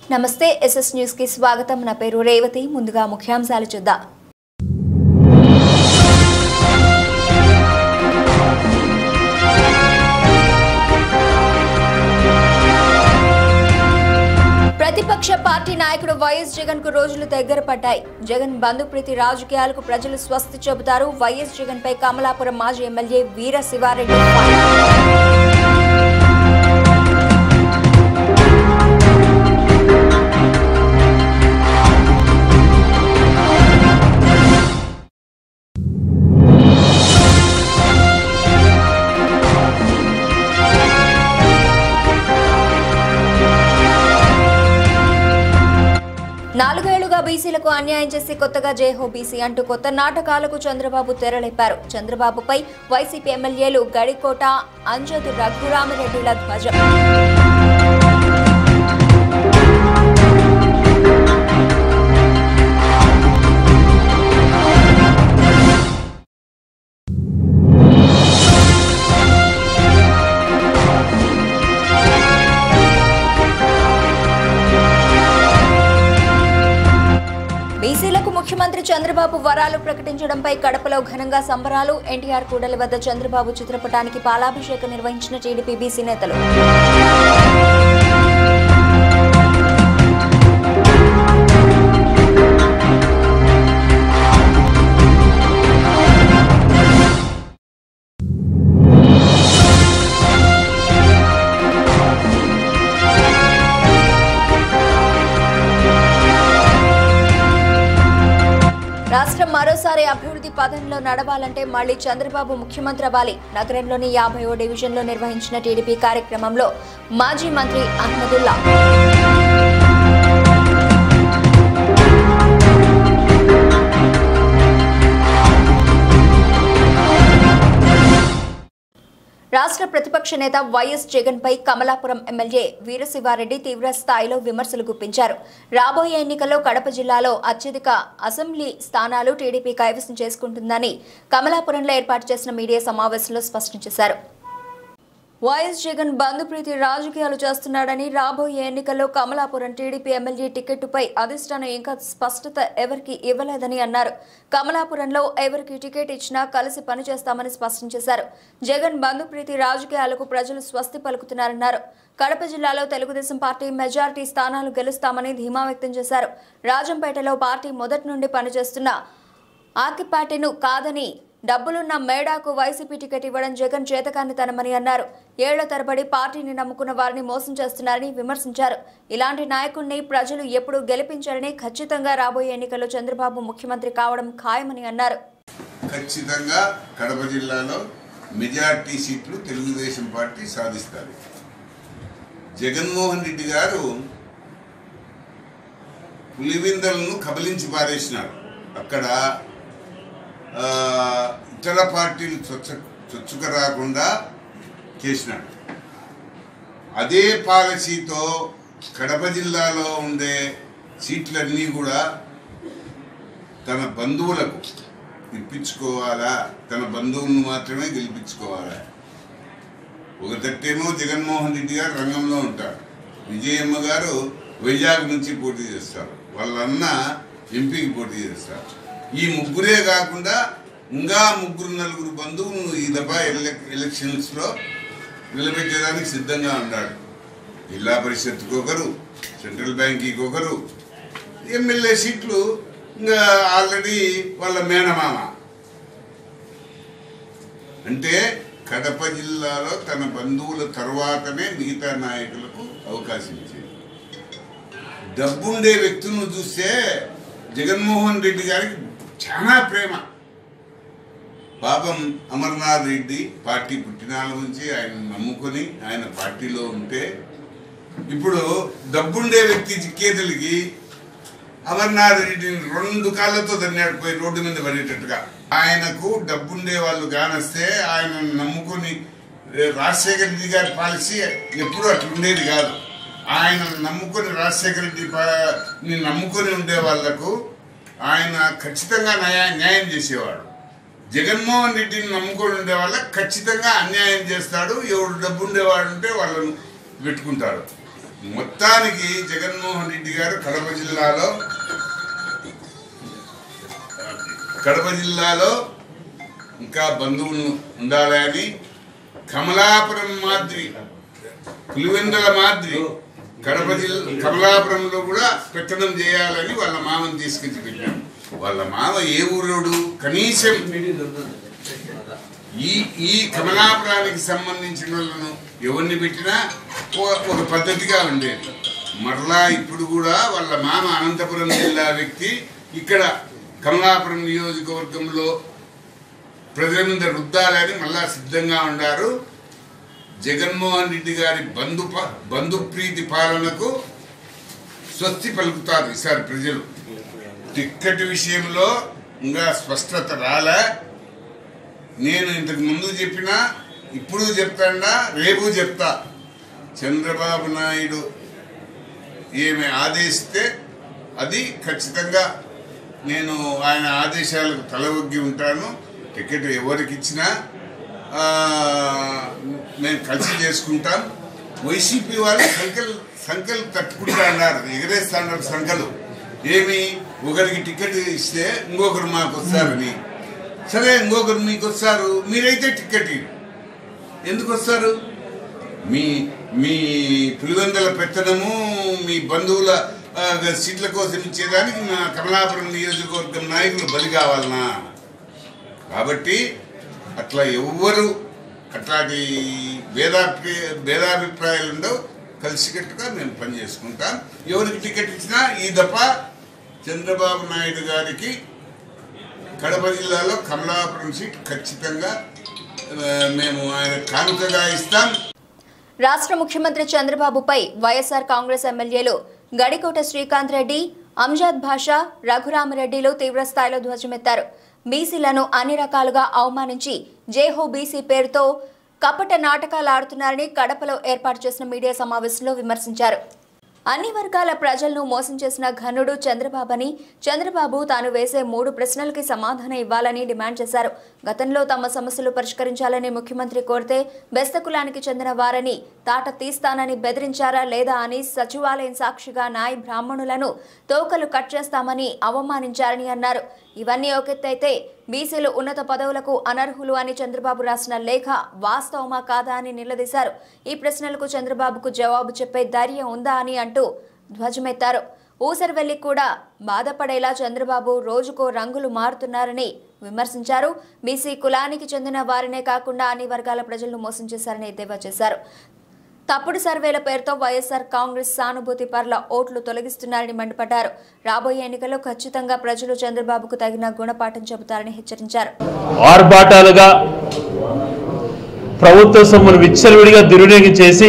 నమస్తే SS news కి స్వాగతం నా పేరు రేవతి ముందుగా ముఖ్యాంశాలు చూద్దాం ప్రతిపక్ష పార్టీ నాయకుడు వైఎస్ జగన్ కు రోజులు దగ్గర పడ్డాయి జగన్ బంధుప్రీతి రాజకీయాలకు ప్రజలు స్వస్తి చెబుతారు వైఎస్ జగన్ పై కమలాపురం మాజీ ఎమ్మెల్యే వీర శివారెడ్డి ఫైర్. నాలుగేళ్లుగా బీసీలకు అన్యాయం చేసి కొత్తగా జేహో బీసీ అంటూ కొత్త నాటకాలకు చంద్రబాబు తెరలేపారు చంద్రబాబుపై వైసీపీ ఎమ్మెల్యేలు గడికోట అంజదు రఘురామిరెడ్డిల ధ్వజం బీసీలకు ముఖ్యమంత్రి చంద్రబాబు వరాలు ప్రకటించడంపై కడపలో ఘనంగా సంబరాలు ఎన్టీఆర్ కూడలి వద్ద చంద్రబాబు చిత్రపటానికి పాలాభిషేకం నిర్వహించిన టీడీపీ బీసీ నేతలు రాష్ట్రం మరోసారి అభివృద్ధి పదంలో నడవాలంటే మళ్లీ చంద్రబాబు ముఖ్యమంత్రి అవ్వాలి నగరంలోని యాభైవ డివిజన్లో నిర్వహించిన టీడీపీ కార్యక్రమంలో మాజీ మంత్రి అహ్మదుల్లా రాష్ట్ర ప్రతిపక్ష నేత వైఎస్ జగన్ పై కమలాపురం ఎమ్మెల్యే వీరశివారెడ్డి తీవ్ర స్థాయిలో విమర్శలు గుప్పించారు రాబోయే ఎన్నికల్లో కడప జిల్లాలో అత్యధిక అసెంబ్లీ స్థానాలు టీడీపీ కైవసం చేసుకుంటుందని కమలాపురంలో ఏర్పాటు చేసిన మీడియా సమావేశంలో స్పష్టం చేశారు వైఎస్ జగన్ బంధుప్రీతి రాజకీయాలు చేస్తున్నాడని రాబోయే ఎన్నికల్లో కమలాపురం టీడీపీ ఎమ్మెల్యే టికెట్టుపై అధిష్టానం ఇంకా స్పష్టత ఎవరికి ఇవ్వలేదని అన్నారు కమలాపురంలో ఎవరికి టికెట్ ఇచ్చినా కలిసి పనిచేస్తామని స్పష్టం చేశారు జగన్ బంధుప్రీతి రాజకీయాలకు ప్రజలు స్వస్తి పలుకుతున్నారన్నారు కడప జిల్లాలో తెలుగుదేశం పార్టీ మెజారిటీ స్థానాలు గెలుస్తామని ధీమా వ్యక్తం చేశారు రాజంపేటలో పార్టీ మొదటి నుండి పనిచేస్తున్న ఆకిపాటిను కాదని డబ్బులున్న మేడాకు వైసీపీ టికెట్ ఇవ్వడం జగన్ చేతకానితనమని అన్నారు ఏళ్ల తరబడి పార్టీని నమ్ముకున్న వారిని మోసం చేస్తున్నారని విమర్శించారు ఇలాంటి నాయకుడిని ప్రజలు ఎప్పుడు గెలిపించారని ఖచ్చితంగా రాబోయే ఎన్నికల్లో చంద్రబాబు ముఖ్యమంత్రి కావడం ఖాయమని అన్నారు ఖచ్చితంగా కడప జిల్లాలో మెజార్టీ సీట్లు తెలుగుదేశం పార్టీ సాధిస్తారు జగన్మోహన్ రెడ్డి గారు పులివిందలను కబలించి పారేసినారు అక్కడ ఆ, ఇతర పార్టీలు చొచ్చ చొచ్చుక రాకుండా చేసినాడు అదే పాలసీతో కడప జిల్లాలో ఉండే సీట్లన్నీ కూడా తన బంధువులకు ఇప్పించుకోవాలా తన బంధువులను మాత్రమే గెలిపించుకోవాలా ఒక తట్టేమో జగన్మోహన్ రెడ్డి గారు రంగంలో ఉంటారు విజయమ్మ గారు వైజాగ్ నుంచి పోటీ చేస్తారు వాళ్ళ అన్న ఎంపీకి పోటీ చేస్తారు ఈ ముగ్గురే కాకుండా ఇంకా ముగ్గురు నలుగురు బంధువులను ఈ దఫా ఎల ఎలక్షన్స్లో నిలబెట్టడానికి సిద్ధంగా ఉన్నాడు జిల్లా పరిషత్కి ఒకరు సెంట్రల్ బ్యాంక్కి ఒకరు ఎమ్మెల్యే సీట్లు ఇంకా ఆల్రెడీ వాళ్ళ మేనమామ అంటే కడప జిల్లాలో తన బంధువుల తర్వాతనే మిగతా నాయకులకు అవకాశం ఇచ్చింది డబ్బుండే వ్యక్తులను చూస్తే జగన్మోహన్ రెడ్డి గారికి చాలా ప్రేమ పాపం అమర్నాథ్ రెడ్డి పార్టీ పుట్టినాల నుంచి ఆయన నమ్ముకొని ఆయన పార్టీలో ఉంటే ఇప్పుడు డబ్బుండే వ్యక్తి చేతులకి అమర్నాథ్ రెడ్డిని రెండు కాళ్ళతో తన్నాడు పోయి రోడ్డు మీద పడేటట్టుగా ఆయనకు డబ్బుండే వాళ్ళు కానొస్తే ఆయన నమ్ముకొని ఏ, రాజశేఖర రెడ్డి గారి పాలసీ ఎప్పుడూ అట్లా ఉండేది కాదు ఆయన నమ్ముకొని రాజశేఖర రెడ్డి పా- ని నమ్ముకొని ఉండే వాళ్లకు ఆయన ఖచ్చితంగా న్యాయ- న్యాయం చేసేవాడు జగన్మోహన్ రెడ్డిని నమ్ముకొని ఉండే వాళ్ళకి ఖచ్చితంగా అన్యాయం చేస్తాడు ఎవడు డబ్బు ఉండేవాడు ఉంటే వాళ్ళను పెట్టుకుంటాడు మొత్తానికి జగన్మోహన్ రెడ్డి గారు కడప జిల్లాలో కడప జిల్లాలో ఇంకా బంధువులు ఉండాలని కమలాపురం మాదిరి పులివెందల మాదిరి కడప జిల్లా కమలాపురంలో కూడా పెట్టడం చేయాలని వాళ్ళ మామని తీసుకొచ్చి పెట్టాం వాళ్ళ మామ ఏ ఊరోడు కనీసం ఈ ఈ కమలాపురానికి సంబంధించిన వాళ్ళను ఎవరిని పెట్టినా ఓ- ఒక పద్ధతిగా ఉండేది మరలా ఇప్పుడు కూడా వాళ్ళ మామ అనంతపురం జిల్లా వ్యక్తి ఇక్కడ కమలాపురం నియోజకవర్గంలో ప్రజల మీద రుద్దాలని మళ్ళా సిద్ధంగా ఉండారు జగన్మోహన్ రెడ్డి గారి బంధు ప- బంధుప్రీతి పాలనకు స్వస్తి పలుకుతారు ఈసారి ప్రజలు టిక్కెట్ విషయంలో ఇంకా స్పష్టత రాలే నేను ఇంతకు ముందు చెప్పినా ఇప్పుడు చెప్తాడా రేపు చెప్తా చంద్రబాబు నాయుడు ఏమి ఆదేశిస్తే అది ఖచ్చితంగా నేను ఆయన ఆదేశాలకు తలవొగ్గి ఉంటాను టికెట్ ఎవరికి ఇచ్చినా ఆ, మేము కలిసి చేసుకుంటాం వైసీపీ వాళ్ళు సంఖ్యలు సంఖ్యలు తట్టుకుంటా అన్నారు ఎగరేస్తా అన్నారు సంఖ్యలు ఏమి ఒకరికి టికెట్ ఇస్తే ఇంకొకరు మాకు వస్తారని సరే ఇంకొకరు మీకు వస్తారు మీరైతే టికెట్ ఇవ్వండి. ఎందుకు వస్తారు మీ మీ పులివెందల పెత్తనము మీ బంధువుల ఆ, సీట్ల కోసం ఇచ్చేదానికి మా కమలాపురం నియోజకవర్గం నాయకులు బలి కావాలనా కాబట్టి అట్లా ఎవ్వరు అట్లాంటి భేదాభి భేదాభిప్రాయాలు ఉండవు కలిసికట్టుగా మేము పనిచేసుకుంటాం ఎవరికి టికెట్ ఇచ్చినా ఈ దఫ చంద్రబాబు నాయుడు గారికి కడప జిల్లాలో కమలాపురం సీట్ ఖచ్చితంగా ఆ, మేము ఆయన కానుకగా ఇస్తాం రాష్ట్ర ముఖ్యమంత్రి చంద్రబాబుపై వైఎస్ఆర్ కాంగ్రెస్ ఎమ్మెల్యేలు గడికోట శ్రీకాంత్ రెడ్డి అంజాద్ భాషా రఘురామరెడ్డిలు తీవ్రస్థాయిలో ధ్వజమెత్తారు బీసీలను అన్ని రకాలుగా అవమానించి జేహో బీసీ పేరుతో కపట నాటకాలు ఆడుతున్నారని కడపలో ఏర్పాటు చేసిన మీడియా సమావేశంలో విమర్శించారు అన్ని వర్గాల ప్రజలను మోసం చేసిన ఘనుడు చంద్రబాబుని చంద్రబాబు తాను వేసే మూడు ప్రశ్నలకి సమాధానం ఇవ్వాలని డిమాండ్ చేశారు గతంలో తమ సమస్యలు పరిష్కరించాలని ముఖ్యమంత్రి కోరితే బెస్త కులానికి చెందిన వారని తాట తీస్తానని బెదిరించారా లేదా అని సచివాలయం సాక్షిగా నాయ్ బ్రాహ్మణులను తోకలు కట్ చేస్తామని అవమానించారని అన్నారు ఇవన్నీ ఒకెత్తైతే బీసీలు ఉన్నత పదవులకు అనర్హులు అని చంద్రబాబు రాసిన లేఖ వాస్తవమా కాదా అని నిలదీశారు ఈ ప్రశ్నలకు చంద్రబాబుకు జవాబు చెప్పే ధైర్యం ఉందా అని అంటూ ధ్వజమెత్తారు ఊసరవెల్లి కూడా బాధపడేలా చంద్రబాబు రోజుకో రంగులు మారుతున్నారని విమర్శించారు బీసీ కులానికి చెందిన వారినే కాకుండా అన్ని వర్గాల ప్రజలను మోసం చేశారని ఎద్దేవా చేశారు తప్పుడు సర్వేల పేరుతో వైఎస్ఆర్ కాంగ్రెస్ సానుభూతి పర్ల ఓట్లు తొలగిస్తున్నారని మండిపడ్డారు రాబోయే ఎన్నికల్లో ఖచ్చితంగా ప్రజలు చంద్రబాబుకు తగిన గుణపాఠం చెబుతారని హెచ్చరించారు ఆర్భాటాలుగా ప్రభుత్వ సొమ్మును విచ్చలవిడిగా దుర్వినియోగం చేసి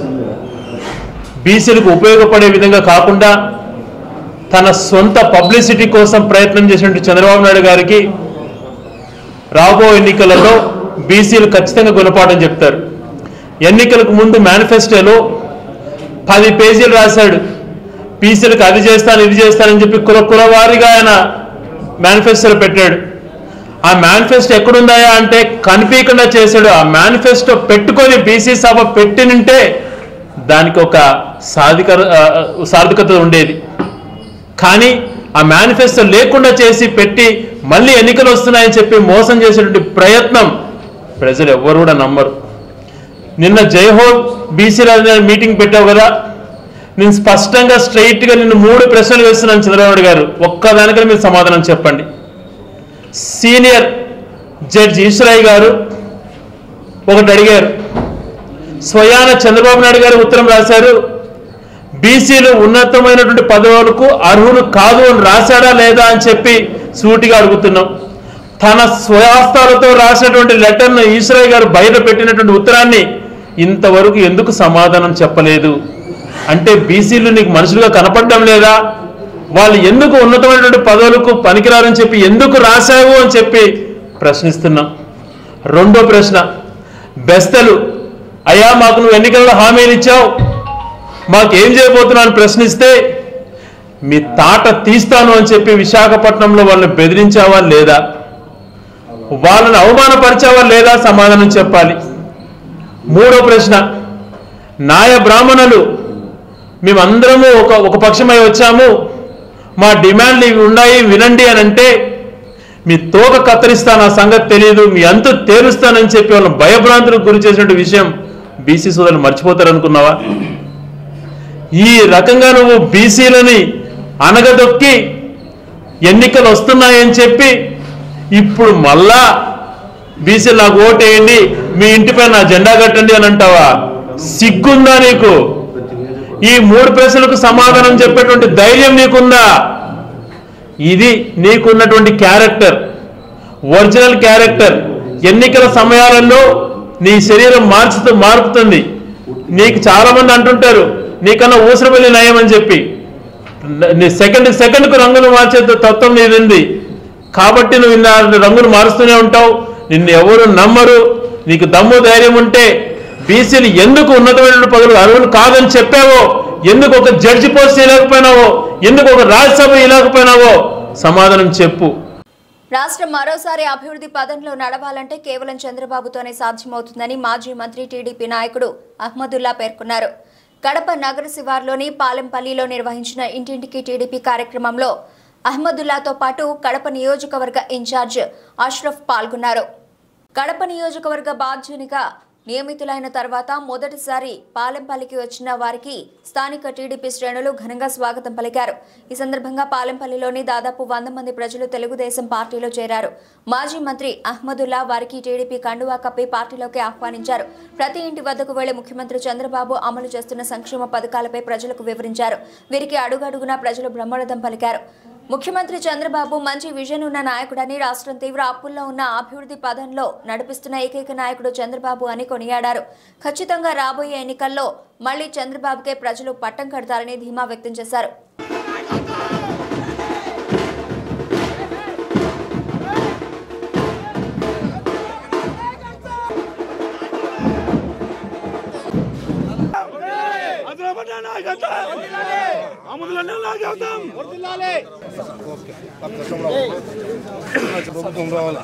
బీసీలకు ఉపయోగపడే విధంగా కాకుండా తన సొంత పబ్లిసిటీ కోసం ప్రయత్నం చేసినట్టు చంద్రబాబు నాయుడు గారికి రాబో ఎన్నికలలో బీసీలు ఖచ్చితంగా గుణపాఠం చెప్తారు ఎన్నికలకు ముందు మేనిఫెస్టోలో పది పేజీలు రాశాడు బీసీలకు అది చేస్తాను ఇది చేస్తానని చెప్పి కుల కులవారిగా ఆయన మేనిఫెస్టోలో పెట్టాడు ఆ మేనిఫెస్టో ఎక్కడుందాయా అంటే కనిపించకుండా చేశాడు ఆ మేనిఫెస్టో పెట్టుకొని బీసీ సభ పెట్టినంటే దానికి ఒక సాధిక ఆ, సార్థకత ఉండేది కానీ ఆ మేనిఫెస్టో లేకుండా చేసి పెట్టి మళ్ళీ ఎన్నికలు వస్తున్నాయని చెప్పి మోసం చేసేటువంటి ప్రయత్నం ప్రజలు ఎవ్వరు కూడా నమ్మరు నిన్న జైహో బీసీ మీటింగ్ పెట్టావు కదా నేను స్పష్టంగా స్ట్రైట్గా నిన్ను మూడు ప్రశ్నలు వేస్తున్నాను చంద్రబాబు నాయుడు గారు ఒక్కదానికని మీరు సమాధానం చెప్పండి సీనియర్ జడ్జి ఈశ్వరయ్య గారు ఒకటి అడిగారు స్వయాన చంద్రబాబు నాయుడు గారు ఉత్తరం రాశారు బీసీలు ఉన్నతమైనటువంటి పదవులకు అర్హులు కాదు అని రాశాడా లేదా అని చెప్పి సూటిగా అడుగుతున్నాం తన స్వయాస్తాలతో రాసినటువంటి లెటర్ను ఈశ్వరయ్య గారు బయట పెట్టినటువంటి ఉత్తరాన్ని ఇంతవరకు ఎందుకు సమాధానం చెప్పలేదు అంటే బీసీలు నీకు మనుషులుగా కనపడడం లేదా వాళ్ళు ఎందుకు ఉన్నతమైనటువంటి పదవులకు పనికిరారని చెప్పి ఎందుకు రాశావు అని చెప్పి ప్రశ్నిస్తున్నాం రెండో ప్రశ్న బెస్తలు అయ్యా మాకు నువ్వు ఎన్నికల్లో హామీలు ఇచ్చావు మాకేం చేయబోతున్నావు అని ప్రశ్నిస్తే మీ తాట తీస్తాను అని చెప్పి విశాఖపట్నంలో వాళ్ళని బెదిరించావా లేదా వాళ్ళని అవమానపరిచావా లేదా సమాధానం చెప్పాలి మూడో ప్రశ్న నాయ బ్రాహ్మణులు మేమందరము ఒక ఒక పక్షమై వచ్చాము మా డిమాండ్లు ఇవి ఉన్నాయి వినండి అని అంటే మీ తోక కత్తిరిస్తాను ఆ సంగతి తెలియదు మీ అంతు తేలుస్తానని చెప్పి వాళ్ళని భయభ్రాంతులకు గురి చేసినట్టు విషయం బీసీ సోదరులు మర్చిపోతారు అనుకున్నావా ఈ రకంగా నువ్వు బీసీలని అనగదొక్కి ఎన్నికలు వస్తున్నాయని చెప్పి ఇప్పుడు మళ్ళా బీసీలు నాకు ఓటేయండి మీ ఇంటిపై నా జెండా కట్టండి అని అంటావా సిగ్గుందా నీకు ఈ మూడు ప్రశ్నలకు సమాధానం చెప్పేటువంటి ధైర్యం నీకుందా ఇది నీకున్నటువంటి క్యారెక్టర్ ఒరిజినల్ క్యారెక్టర్ ఎన్నికల సమయాలలో నీ శరీరం మార్చుతూ మారుతుంది నీకు చాలా మంది అంటుంటారు నీకన్నా ఊసర వెళ్ళి నయం అని చెప్పి నీ సెకండ్ సెకండ్కు రంగులు మార్చే తత్వం నీది కాబట్టి నువ్వు ఇన్న రంగులు మారుస్తూనే ఉంటావు నిన్ను ఎవరు నమ్మరు నీకు దమ్ము ధైర్యం ఉంటే బీసీలు ఎందుకు ఉన్నతమైన పదవులు అర్హులు కాదని చెప్పావో ఎందుకు ఒక జడ్జి పోస్ట్ ఇవ్వలేకపోయినావో ఎందుకు ఒక రాజ్యసభ ఇవ్వలేకపోయినావో సమాధానం చెప్పు రాష్ట్రం మరోసారి అభివృద్ధి పదంలో నడవాలంటే కేవలం చంద్రబాబుతోనే సాధ్యమవుతుందని మాజీ మంత్రి టీడీపీ నాయకుడు అహ్మదుల్లా పేర్కొన్నారు కడప నగర శివార్లోని పాలెంపల్లిలో నిర్వహించిన ఇంటింటికి టీడీపీ కార్యక్రమంలో అహ్మదుల్లాతో పాటు కడప నియోజకవర్గ ఇన్ఛార్జ్ అష్రఫ్ పాల్గొన్నారు కడప నియోజకవర్గ బాధ్యునిగా నియమితులైన తర్వాత మొదటిసారి పాలెంపల్లికి వచ్చిన వారికి స్థానిక టీడీపీ శ్రేణులు ఘనంగా స్వాగతం పలికారు ఈ సందర్భంగా పాలెంపల్లిలోని దాదాపు వంద మంది ప్రజలు తెలుగుదేశం పార్టీలో చేరారు మాజీ మంత్రి అహ్మదుల్లా వారికి టీడీపీ కండువా కప్పి పార్టీలోకి ఆహ్వానించారు ప్రతి ఇంటి వద్దకు వెళ్లి ముఖ్యమంత్రి చంద్రబాబు అమలు చేస్తున్న సంక్షేమ పథకాలపై ప్రజలకు వివరించారు వీరికి అడుగడుగునా ప్రజలు బ్రహ్మరథం పలికారు ముఖ్యమంత్రి చంద్రబాబు మంచి విజన్ ఉన్న నాయకుడని రాష్ట్రం తీవ్ర అప్పుల్లో ఉన్న అభివృద్ధి పదంలో నడిపిస్తున్న ఏకైక నాయకుడు చంద్రబాబు అని కొనియాడారు ఖచ్చితంగా రాబోయే ఎన్నికల్లో మళ్లీ చంద్రబాబుకే ప్రజలు పట్టం కడతారని ధీమా వ్యక్తం చేశారు అదనపడ్డ నాయకత్వం అమదులన్న నాయకత్వం ప్రభుత్వం రావాలి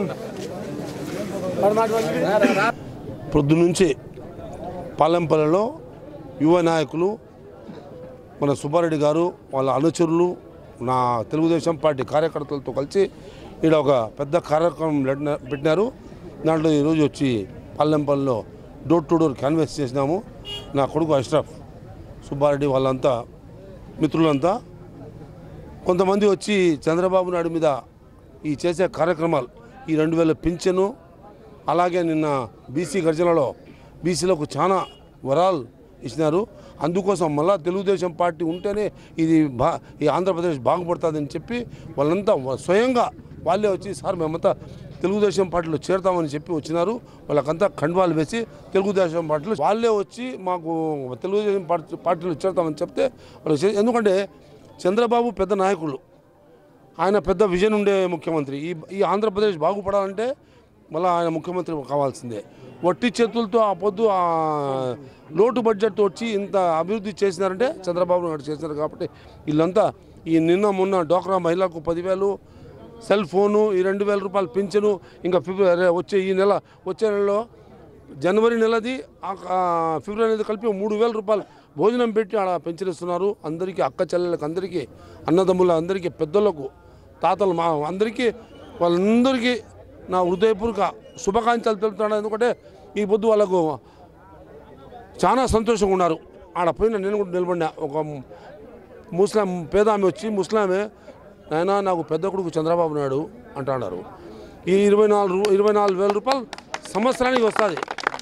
పొద్దు నుంచి పాలెంపల్లిలో యువ నాయకులు మన సుబ్బారెడ్డి గారు వాళ్ళ అనుచరులు నా తెలుగుదేశం పార్టీ కార్యకర్తలతో కలిసి ఇక్కడ ఒక పెద్ద కార్యక్రమం లెట్న- పెట్టినారు దాంట్లో ఈరోజు వచ్చి పాలెంపల్లిలో డోర్ టు డోర్ క్యాన్వాస్ చేసినాము నా కొడుకు అష్రఫ్ సుబ్బారెడ్డి వాళ్ళంతా మిత్రులంతా కొంతమంది వచ్చి చంద్రబాబు నాయుడు మీద ఈ చేసే కార్యక్రమాలు ఈ రెండు వేల పింఛను అలాగే నిన్న బీసీ గర్జనలో బీసీలకు చాలా వరాలు ఇచ్చినారు అందుకోసం మళ్ళా తెలుగుదేశం పార్టీ ఉంటేనే ఇది బా ఈ ఆంధ్రప్రదేశ్ బాగుపడుతుందని చెప్పి వాళ్ళంతా వ- స్వయంగా వాళ్ళే వచ్చి సార్ మేమంతా తెలుగుదేశం పార్టీలో చేరతామని చెప్పి వచ్చినారు వాళ్ళకంతా ఖండ్వాలు వేసి తెలుగుదేశం పార్టీలో వాళ్ళే వచ్చి మాకు తెలుగుదేశం పార్టీ పార్టీలో చేరతామని చెప్తే వాళ్ళు చే- ఎందుకంటే చంద్రబాబు పెద్ద నాయకులు ఆయన పెద్ద విజన్ ఉండే ముఖ్యమంత్రి ఈ ఈ ఆంధ్రప్రదేశ్ బాగుపడాలంటే మళ్ళీ ఆయన ముఖ్యమంత్రి కావాల్సిందే వట్టి చేతులతో ఆ పొద్దు ఆ లోటు బడ్జెట్తో వచ్చి ఇంత అభివృద్ధి చేసినారంటే చంద్రబాబు నాయుడు చేసినారు కాబట్టి వీళ్ళంతా ఈ నిన్న మొన్న డోక్రా మహిళలకు పదివేలు సెల్ ఫోను ఈ రెండు వేల రూపాయలు పింఛను ఇంకా ఫిబ్రవరి వచ్చే ఈ నెల వచ్చే నెలలో జనవరి నెలది ఆ- ఆ ఫిబ్రవరి నెలది కలిపి మూడు వేల రూపాయలు భోజనం పెట్టి ఆడ పెంచరిస్తున్నారు అందరికీ అక్క చెల్లెళ్ళకి అందరికీ అన్నదమ్ముల అందరికీ పెద్దలకు తాతలు మా అందరికీ వాళ్ళందరికీ నా హృదయపూర్వక శుభాకాంక్షలు తెలుపుతున్నాను ఎందుకంటే ఈ పొద్దు వాళ్ళకు చాలా సంతోషంగా ఉన్నారు ఆడ పోయిన నేను కూడా నిలబడినా ఒక ముస్లాం పేద ఆమె వచ్చి ముస్లామే నాయన నాకు పెద్ద కొడుకు చంద్రబాబు నాయుడు అంటున్నారు ఈ ఇరవై నాలుగు రూ- ఇరవై నాలుగు వేల రూపాయలు సంవత్సరానికి వస్తుంది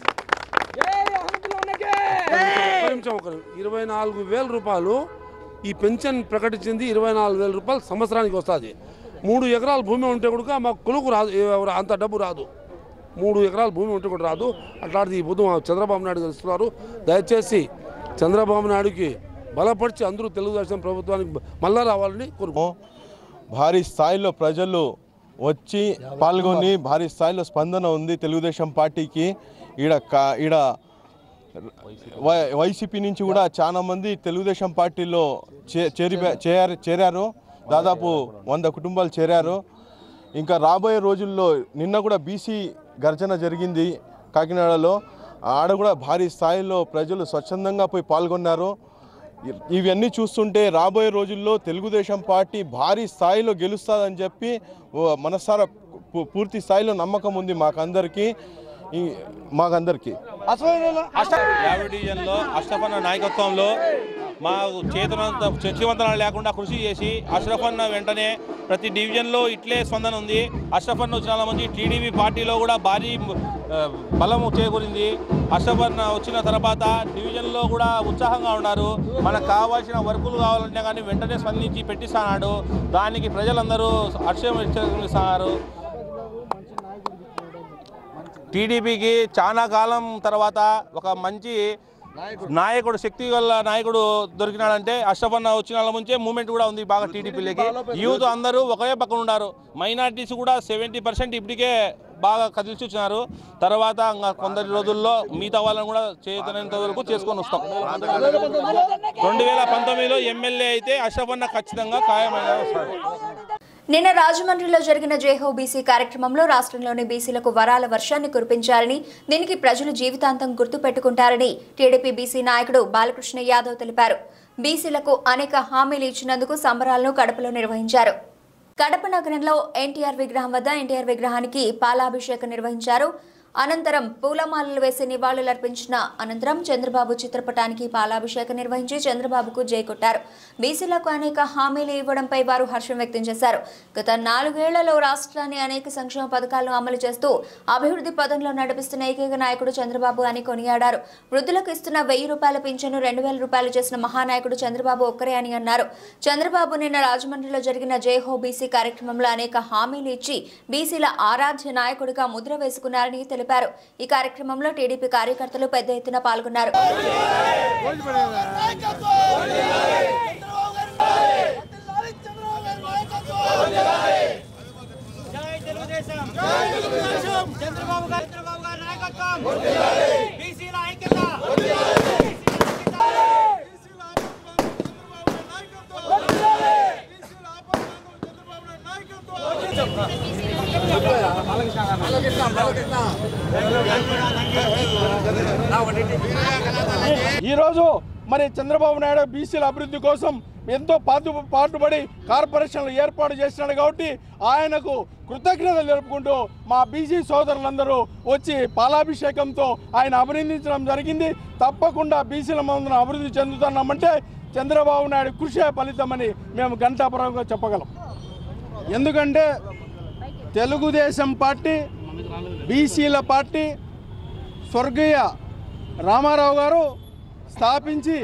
ఒక్క నిమిషం ఒక నిమిషం. ఇరవై నాలుగు వేల రూపాయలు ఈ పెన్షన్ ప్రకటించింది ఇరవై నాలుగు వేల రూపాయలు సంవత్సరానికి వస్తుంది మూడు ఎకరాల భూమి ఉంటే కూడా మాకు కొలుకు రాదు ఎవరు అంత డబ్బు రాదు మూడు ఎకరాల భూమి ఉంటే కూడా రాదు అట్లాంటిది ఈ పొద్దు మా చంద్రబాబు నాయుడు తెలుస్తున్నారు దయచేసి చంద్రబాబు నాయుడుకి బలపరిచి అందరూ తెలుగుదేశం ప్రభుత్వానికి మళ్ళా రావాలని కోరుకో భారీ స్థాయిలో ప్రజలు వచ్చి పాల్గొని భారీ స్థాయిలో స్పందన ఉంది తెలుగుదేశం పార్టీకి ఈడ కా- ఈడ వై- వైసీపీ నుంచి కూడా చాలా మంది తెలుగుదేశం పార్టీలో చే- చేరి చేరారు చేరారు దాదాపు వంద కుటుంబాలు చేరారు ఇంకా రాబోయే రోజుల్లో నిన్న కూడా బీసీ గర్జన జరిగింది కాకినాడలో ఆడ కూడా భారీ స్థాయిలో ప్రజలు స్వచ్ఛందంగా పోయి పాల్గొన్నారు ఇ- ఇవన్నీ చూస్తుంటే రాబోయే రోజుల్లో తెలుగుదేశం పార్టీ భారీ స్థాయిలో గెలుస్తుందని చెప్పి ఓ మనసారా పు- పూర్తి స్థాయిలో నమ్మకం ఉంది మాకందరికీ ఈ- మాకందరికీ యాభై డివిజన్లో అష్రఫ్ అన్న నాయకత్వంలో మా చేతనంత శక్తివంతనాలు లేకుండా కృషి చేసి అష్రఫ్ అన్న వెంటనే ప్రతి డివిజన్లో ఇట్లే స్పందన ఉంది అష్రఫ్ అన్న వచ్చిన మంది టీడీపీ పార్టీలో కూడా భారీ ఆ, బలం చేకూరింది అష్రఫ్ అన్న వచ్చిన తర్వాత డివిజన్లో కూడా ఉత్సాహంగా ఉన్నారు మనకు కావాల్సిన వర్కులు కావాలంటే కానీ వెంటనే స్పందించి పెట్టిస్తాడు దానికి ప్రజలందరూ హర్షం ఇస్తున్నారు టీడీపీకి చాలా కాలం తర్వాత ఒక మంచి నాయకుడు శక్తి గల నాయకుడు దొరికినాడంటే అష్టపన్న వచ్చిన వాళ్ళ ముంచే మూమెంట్ కూడా ఉంది బాగా టీడీపీలకి యూత్ అందరూ ఒకే పక్కన ఉన్నారు మైనార్టీస్ కూడా సెవెంటీ పర్సెంట్ ఇప్పటికే బాగా కదిలిచి వచ్చినారు తర్వాత ఇంకా కొందరి రోజుల్లో మిగతా వాళ్ళని కూడా చేతనంత వరకు చేసుకొని వస్తాం రెండు వేల పంతొమ్మిదిలో ఎమ్మెల్యే అయితే అష్టపన్న ఖచ్చితంగా ఖాయమైన వస్తారు నిన్న రాజమండ్రిలో జరిగిన జేహో బీసీ కార్యక్రమంలో రాష్ట్రంలోని బీసీలకు వరాల వర్షాన్ని కురిపించారని దీనికి ప్రజలు జీవితాంతం గుర్తుపెట్టుకుంటారని టీడీపీ బీసీ నాయకుడు బాలకృష్ణ యాదవ్ తెలిపారు బీసీలకు అనేక హామీలు ఇచ్చినందుకు సంబరాలను కడపలో నిర్వహించారు కడప నగరంలో ఎన్టీఆర్ విగ్రహం వద్ద ఎన్టీఆర్ విగ్రహానికి పాలాభిషేకం నిర్వహించారు అనంతరం పూలమాలలు వేసి నివాళులర్పించిన అనంతరం చంద్రబాబు చిత్రపటానికి పాలాభిషేకం నిర్వహించి చంద్రబాబుకు జై కొట్టారు బీసీలకు అనేక హామీలు ఇవ్వడంపై వారు హర్షం వ్యక్తం చేశారు గత నాలుగేళ్లలో రాష్ట్రాన్ని అనేక సంక్షేమ పథకాలను అమలు చేస్తూ అభివృద్ధి పదంలో నడిపిస్తున్న ఏకైక నాయకుడు చంద్రబాబు అని కొనియాడారు వృద్ధులకు ఇస్తున్న వెయ్యి రూపాయల పింఛను రెండు వేల రూపాయలు చేసిన మహానాయకుడు చంద్రబాబు ఒక్కరే అని అన్నారు చంద్రబాబు నిన్న రాజమండ్రిలో జరిగిన జై హో బీసీ కార్యక్రమంలో అనేక హామీలు ఇచ్చి బీసీల ఆరాధ్య నాయకుడిగా ముద్ర వేసుకున్నారని తెలిపారు ఈ కార్యక్రమంలో టీడీపీ కార్యకర్తలు పెద్ద ఎత్తున పాల్గొన్నారు చంద్రబాబు గారు చంద్రబాబు గారి నాయకత్వం బీసీల ఐక్యత ఈరోజు మరి చంద్రబాబు నాయుడు బీసీల అభివృద్ధి కోసం ఎంతో పాటు పాటుపడి కార్పొరేషన్లు ఏర్పాటు చేసినాడు కాబట్టి ఆయనకు కృతజ్ఞతలు తెలుపుకుంటూ మా బీసీ సోదరులందరూ వచ్చి పాలాభిషేకంతో ఆయన అభినందించడం జరిగింది తప్పకుండా బీసీల మందున అభివృద్ధి చెందుతున్నామంటే చంద్రబాబు నాయుడు కృషి ఫలితమని మేము ఘంటాపరంగా చెప్పగలం ఎందుకంటే తెలుగుదేశం పార్టీ బీసీల పార్టీ స్వర్గీయ రామారావు గారు స్థాపించి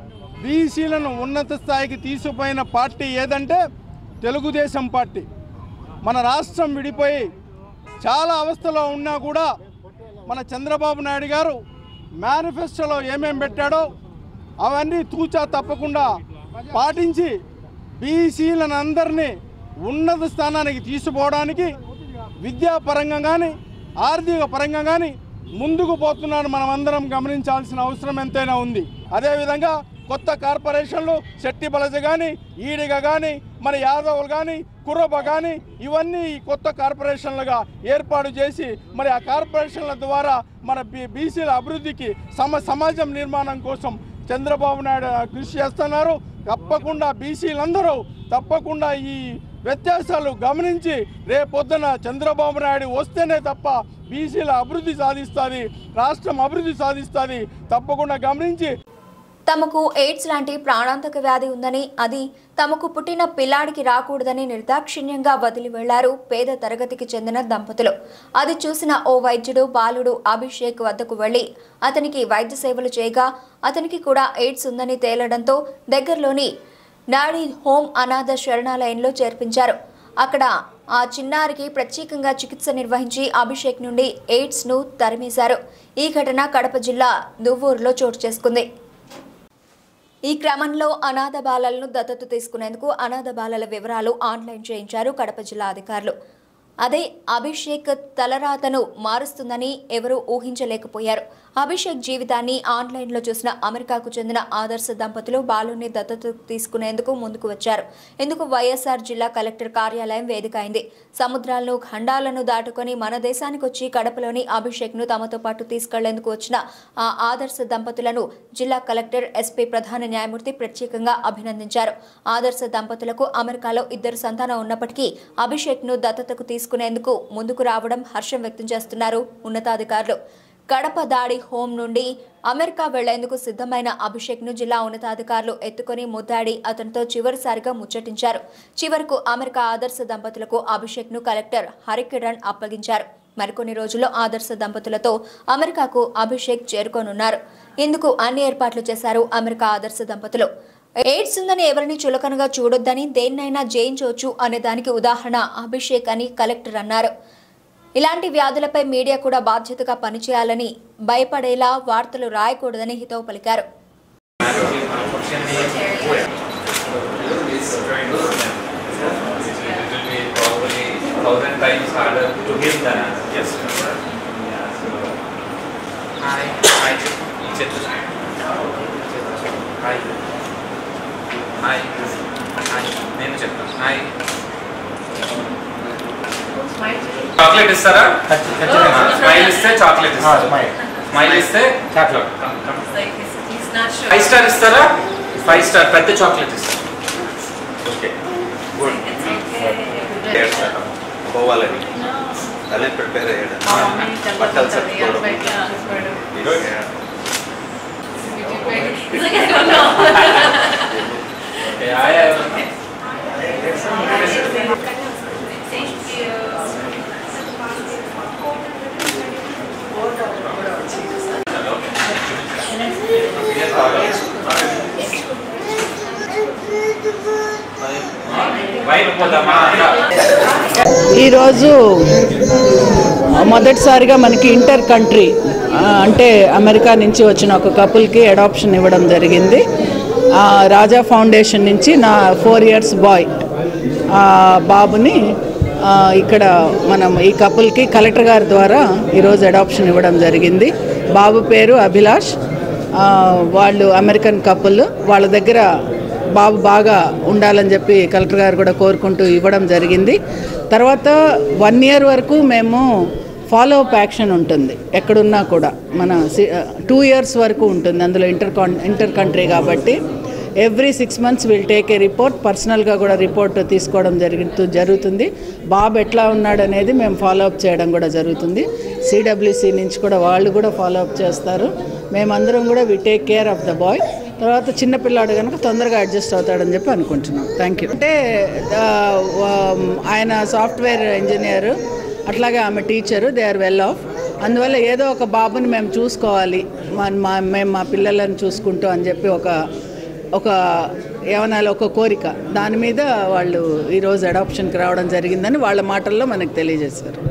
బీసీలను ఉన్నత స్థాయికి తీసుకుపోయిన పార్టీ ఏదంటే తెలుగుదేశం పార్టీ మన రాష్ట్రం విడిపోయి చాలా అవస్థలో ఉన్నా కూడా మన చంద్రబాబు నాయుడు గారు మేనిఫెస్టోలో ఏమేం పెట్టాడో అవన్నీ తూచా తప్పకుండా పాటించి బీసీలను అందరినీ ఉన్నత స్థానానికి తీసుకుపోవడానికి విద్యాపరంగా కానీ ఆర్థిక పరంగా కానీ ముందుకు పోతున్నాడు మనం అందరం గమనించాల్సిన అవసరం ఎంతైనా ఉంది అదేవిధంగా కొత్త కార్పొరేషన్లు శెట్టి బలజ కానీ ఈడిగ కానీ మరి యాదవులు కానీ కుర్రబ కానీ ఇవన్నీ ఈ కొత్త కార్పొరేషన్లుగా ఏర్పాటు చేసి మరి ఆ కార్పొరేషన్ల ద్వారా మన బీ బీసీల అభివృద్ధికి సమ సమాజం నిర్మాణం కోసం చంద్రబాబు నాయుడు కృషి చేస్తున్నారు తప్పకుండా బీసీలందరూ తప్పకుండా ఈ వ్యత్యాసాలు గమనించి రేపొద్దున చంద్రబాబు నాయుడు వస్తేనే తప్ప బీసీల అభివృద్ధి సాధిస్తుంది రాష్ట్రం అభివృద్ధి సాధిస్తుంది తప్పకుండా గమనించి తమకు ఎయిడ్స్ లాంటి ప్రాణాంతక వ్యాధి ఉందని అది తమకు పుట్టిన పిల్లాడికి రాకూడదని నిర్దాక్షిణ్యంగా వదిలి వెళ్లారు పేద తరగతికి చెందిన దంపతులు అది చూసిన ఓ వైద్యుడు బాలుడు అభిషేక్ వద్దకు వెళ్లి అతనికి వైద్య సేవలు చేయగా అతనికి కూడా ఎయిడ్స్ ఉందని తేలడంతో దగ్గరలోని నాడీ హోమ్ అనాథ శరణాలయంలో చేర్పించారు అక్కడ ఆ చిన్నారికి ప్రత్యేకంగా చికిత్స నిర్వహించి అభిషేక్ నుండి ఎయిడ్స్ను తరిమేశారు ఈ ఘటన కడప జిల్లా దువ్వూరులో చోటు చేసుకుంది ఈ క్రమంలో అనాథ బాలలను దత్తత తీసుకునేందుకు అనాథ బాలల వివరాలు ఆన్లైన్ చేయించారు కడప జిల్లా అధికారులు అదే అభిషేక్ తలరాతను మారుస్తుందని ఎవరూ ఊహించలేకపోయారు అభిషేక్ జీవితాన్ని ఆన్లైన్లో చూసిన అమెరికాకు చెందిన ఆదర్శ దంపతులు బాలుని దత్తత తీసుకునేందుకు ముందుకు వచ్చారు ఇందుకు వైఎస్ఆర్ జిల్లా కలెక్టర్ కార్యాలయం వేదిక అయింది సముద్రాలను ఖండాలను దాటుకొని మన దేశానికి వచ్చి కడపలోని అభిషేక్ను తమతో పాటు తీసుకెళ్లేందుకు వచ్చిన ఆ ఆదర్శ దంపతులను జిల్లా కలెక్టర్ ఎస్పీ ప్రధాన న్యాయమూర్తి ప్రత్యేకంగా అభినందించారు ఆదర్శ దంపతులకు అమెరికాలో ఇద్దరు సంతానం ఉన్నప్పటికీ అభిషేక్ను దత్తతకు తీసుకునేందుకు ముందుకు రావడం హర్షం వ్యక్తం చేస్తున్నారు ఉన్నతాధికారులు కడప దాడి హోం నుండి అమెరికా వెళ్లేందుకు సిద్ధమైన అభిషేక్ ను జిల్లా ఉన్నతాధికారులు ఎత్తుకొని ముద్దాడి అతనితో చివరిసారిగా ముచ్చటించారు చివరకు అమెరికా ఆదర్శ దంపతులకు అభిషేక్ ను కలెక్టర్ హరికిరణ్ అప్పగించారు మరికొన్ని రోజుల్లో ఆదర్శ దంపతులతో అమెరికాకు అభిషేక్ చేరుకోనున్నారు ఇందుకు అన్ని ఏర్పాట్లు చేశారు అమెరికా ఆదర్శ దంపతులు ఎయిడ్స్ ఉందని ఎవరిని చులకనగా చూడొద్దని దేన్నైనా జయించవచ్చు అనే దానికి ఉదాహరణ అభిషేక్ అని కలెక్టర్ అన్నారు ఇలాంటి వ్యాధులపై మీడియా కూడా బాధ్యతగా పనిచేయాలని భయపడేలా వార్తలు రాయకూడదని హితవు పలికారు thousand times harder to him than us. Yes. Yeah, so hi, hi, each other. Hi. Hi. Hi. నేను చెప్తాను హాయ్ చాక్లెట్ ఇస్తారా స్మైల్ ఇస్తే చాక్లెట్ ఇస్తారు స్మైల్ ఇస్తే చాక్లెట్ ఫైవ్ స్టార్ ఇస్తారా ఫైవ్ స్టార్ పెద్ద చాక్లెట్ ఇస్తారు ఓకే గుడ్ పోవాలని అదే ప్రిపేర్ అయ్యాడు బట్టలు సర్దుకోవడం Okay, I have. వైపు పోదామా ఈరోజు మొదటిసారిగా మనకి ఇంటర్ కంట్రీ ఆ, అంటే అమెరికా నుంచి వచ్చిన ఒక కపుల్కి అడాప్షన్ ఇవ్వడం జరిగింది ఆ, రాజా ఫౌండేషన్ నుంచి నా ఫోర్ ఇయర్స్ బాయ్ ఆ, బాబుని ఆ, ఇక్కడ మనం ఈ కపుల్కి కలెక్టర్ గారి ద్వారా ఈరోజు అడాప్షన్ ఇవ్వడం జరిగింది బాబు పేరు అభిలాష్ ఆ, వాళ్ళు అమెరికన్ కపుల్ వాళ్ళ దగ్గర బాబు బాగా ఉండాలని చెప్పి కలెక్టర్ గారు కూడా కోరుకుంటూ ఇవ్వడం జరిగింది తర్వాత వన్ ఇయర్ వరకు మేము ఫాలో అప్ యాక్షన్ ఉంటుంది ఎక్కడున్నా కూడా మన టూ ఇయర్స్ వరకు ఉంటుంది అందులో ఇంటర్ కాన్ ఇంటర్ కంట్రీ కాబట్టి every six months will take a report పర్సనల్గా కూడా రిపోర్ట్ తీసుకోవడం జరుగుతూ జరుగుతుంది బాబు ఎట్లా ఉన్నాడు అనేది మేము ఫాలో అప్ చేయడం కూడా జరుగుతుంది సిడబ్ల్యూసి నుంచి కూడా వాళ్ళు కూడా ఫాలో అప్ చేస్తారు మేమందరం కూడా we take care of the boy తర్వాత చిన్నపిల్లాడు కనుక తొందరగా అడ్జస్ట్ అవుతాడని చెప్పి అనుకుంటున్నాం థ్యాంక్ యూ అంటే ఆ, వా- ఆయన సాఫ్ట్వేర్ ఇంజనీర్ అట్లాగే ఆమె teacher they are well off అందువల్ల ఏదో ఒక బాబుని మేము చూసుకోవాలి మా మా మేము మా పిల్లలను చూసుకుంటూ అని చెప్పి ఒక ఒక ఏమనాలి ఒక కోరిక దాని మీద వాళ్ళు ఈరోజు అడాప్షన్కి రావడం జరిగిందని వాళ్ళ మాటల్లో మనకు తెలియజేశారు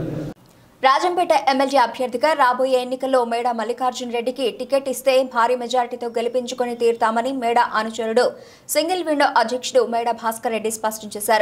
రాజంపేట ఎమ్మెల్యే అభ్యర్థిగా రాబోయే ఎన్నికల్లో మేడ మల్లికార్జున్ రెడ్డికి టికెట్ ఇస్తే భారీ మెజార్టీతో గెలిపించుకొని తీరుతామని మేడ అనుచరుడు సింగిల్ విండో అధ్యక్షుడు మేడ భాస్కర్ రెడ్డి స్పష్టం చేశారు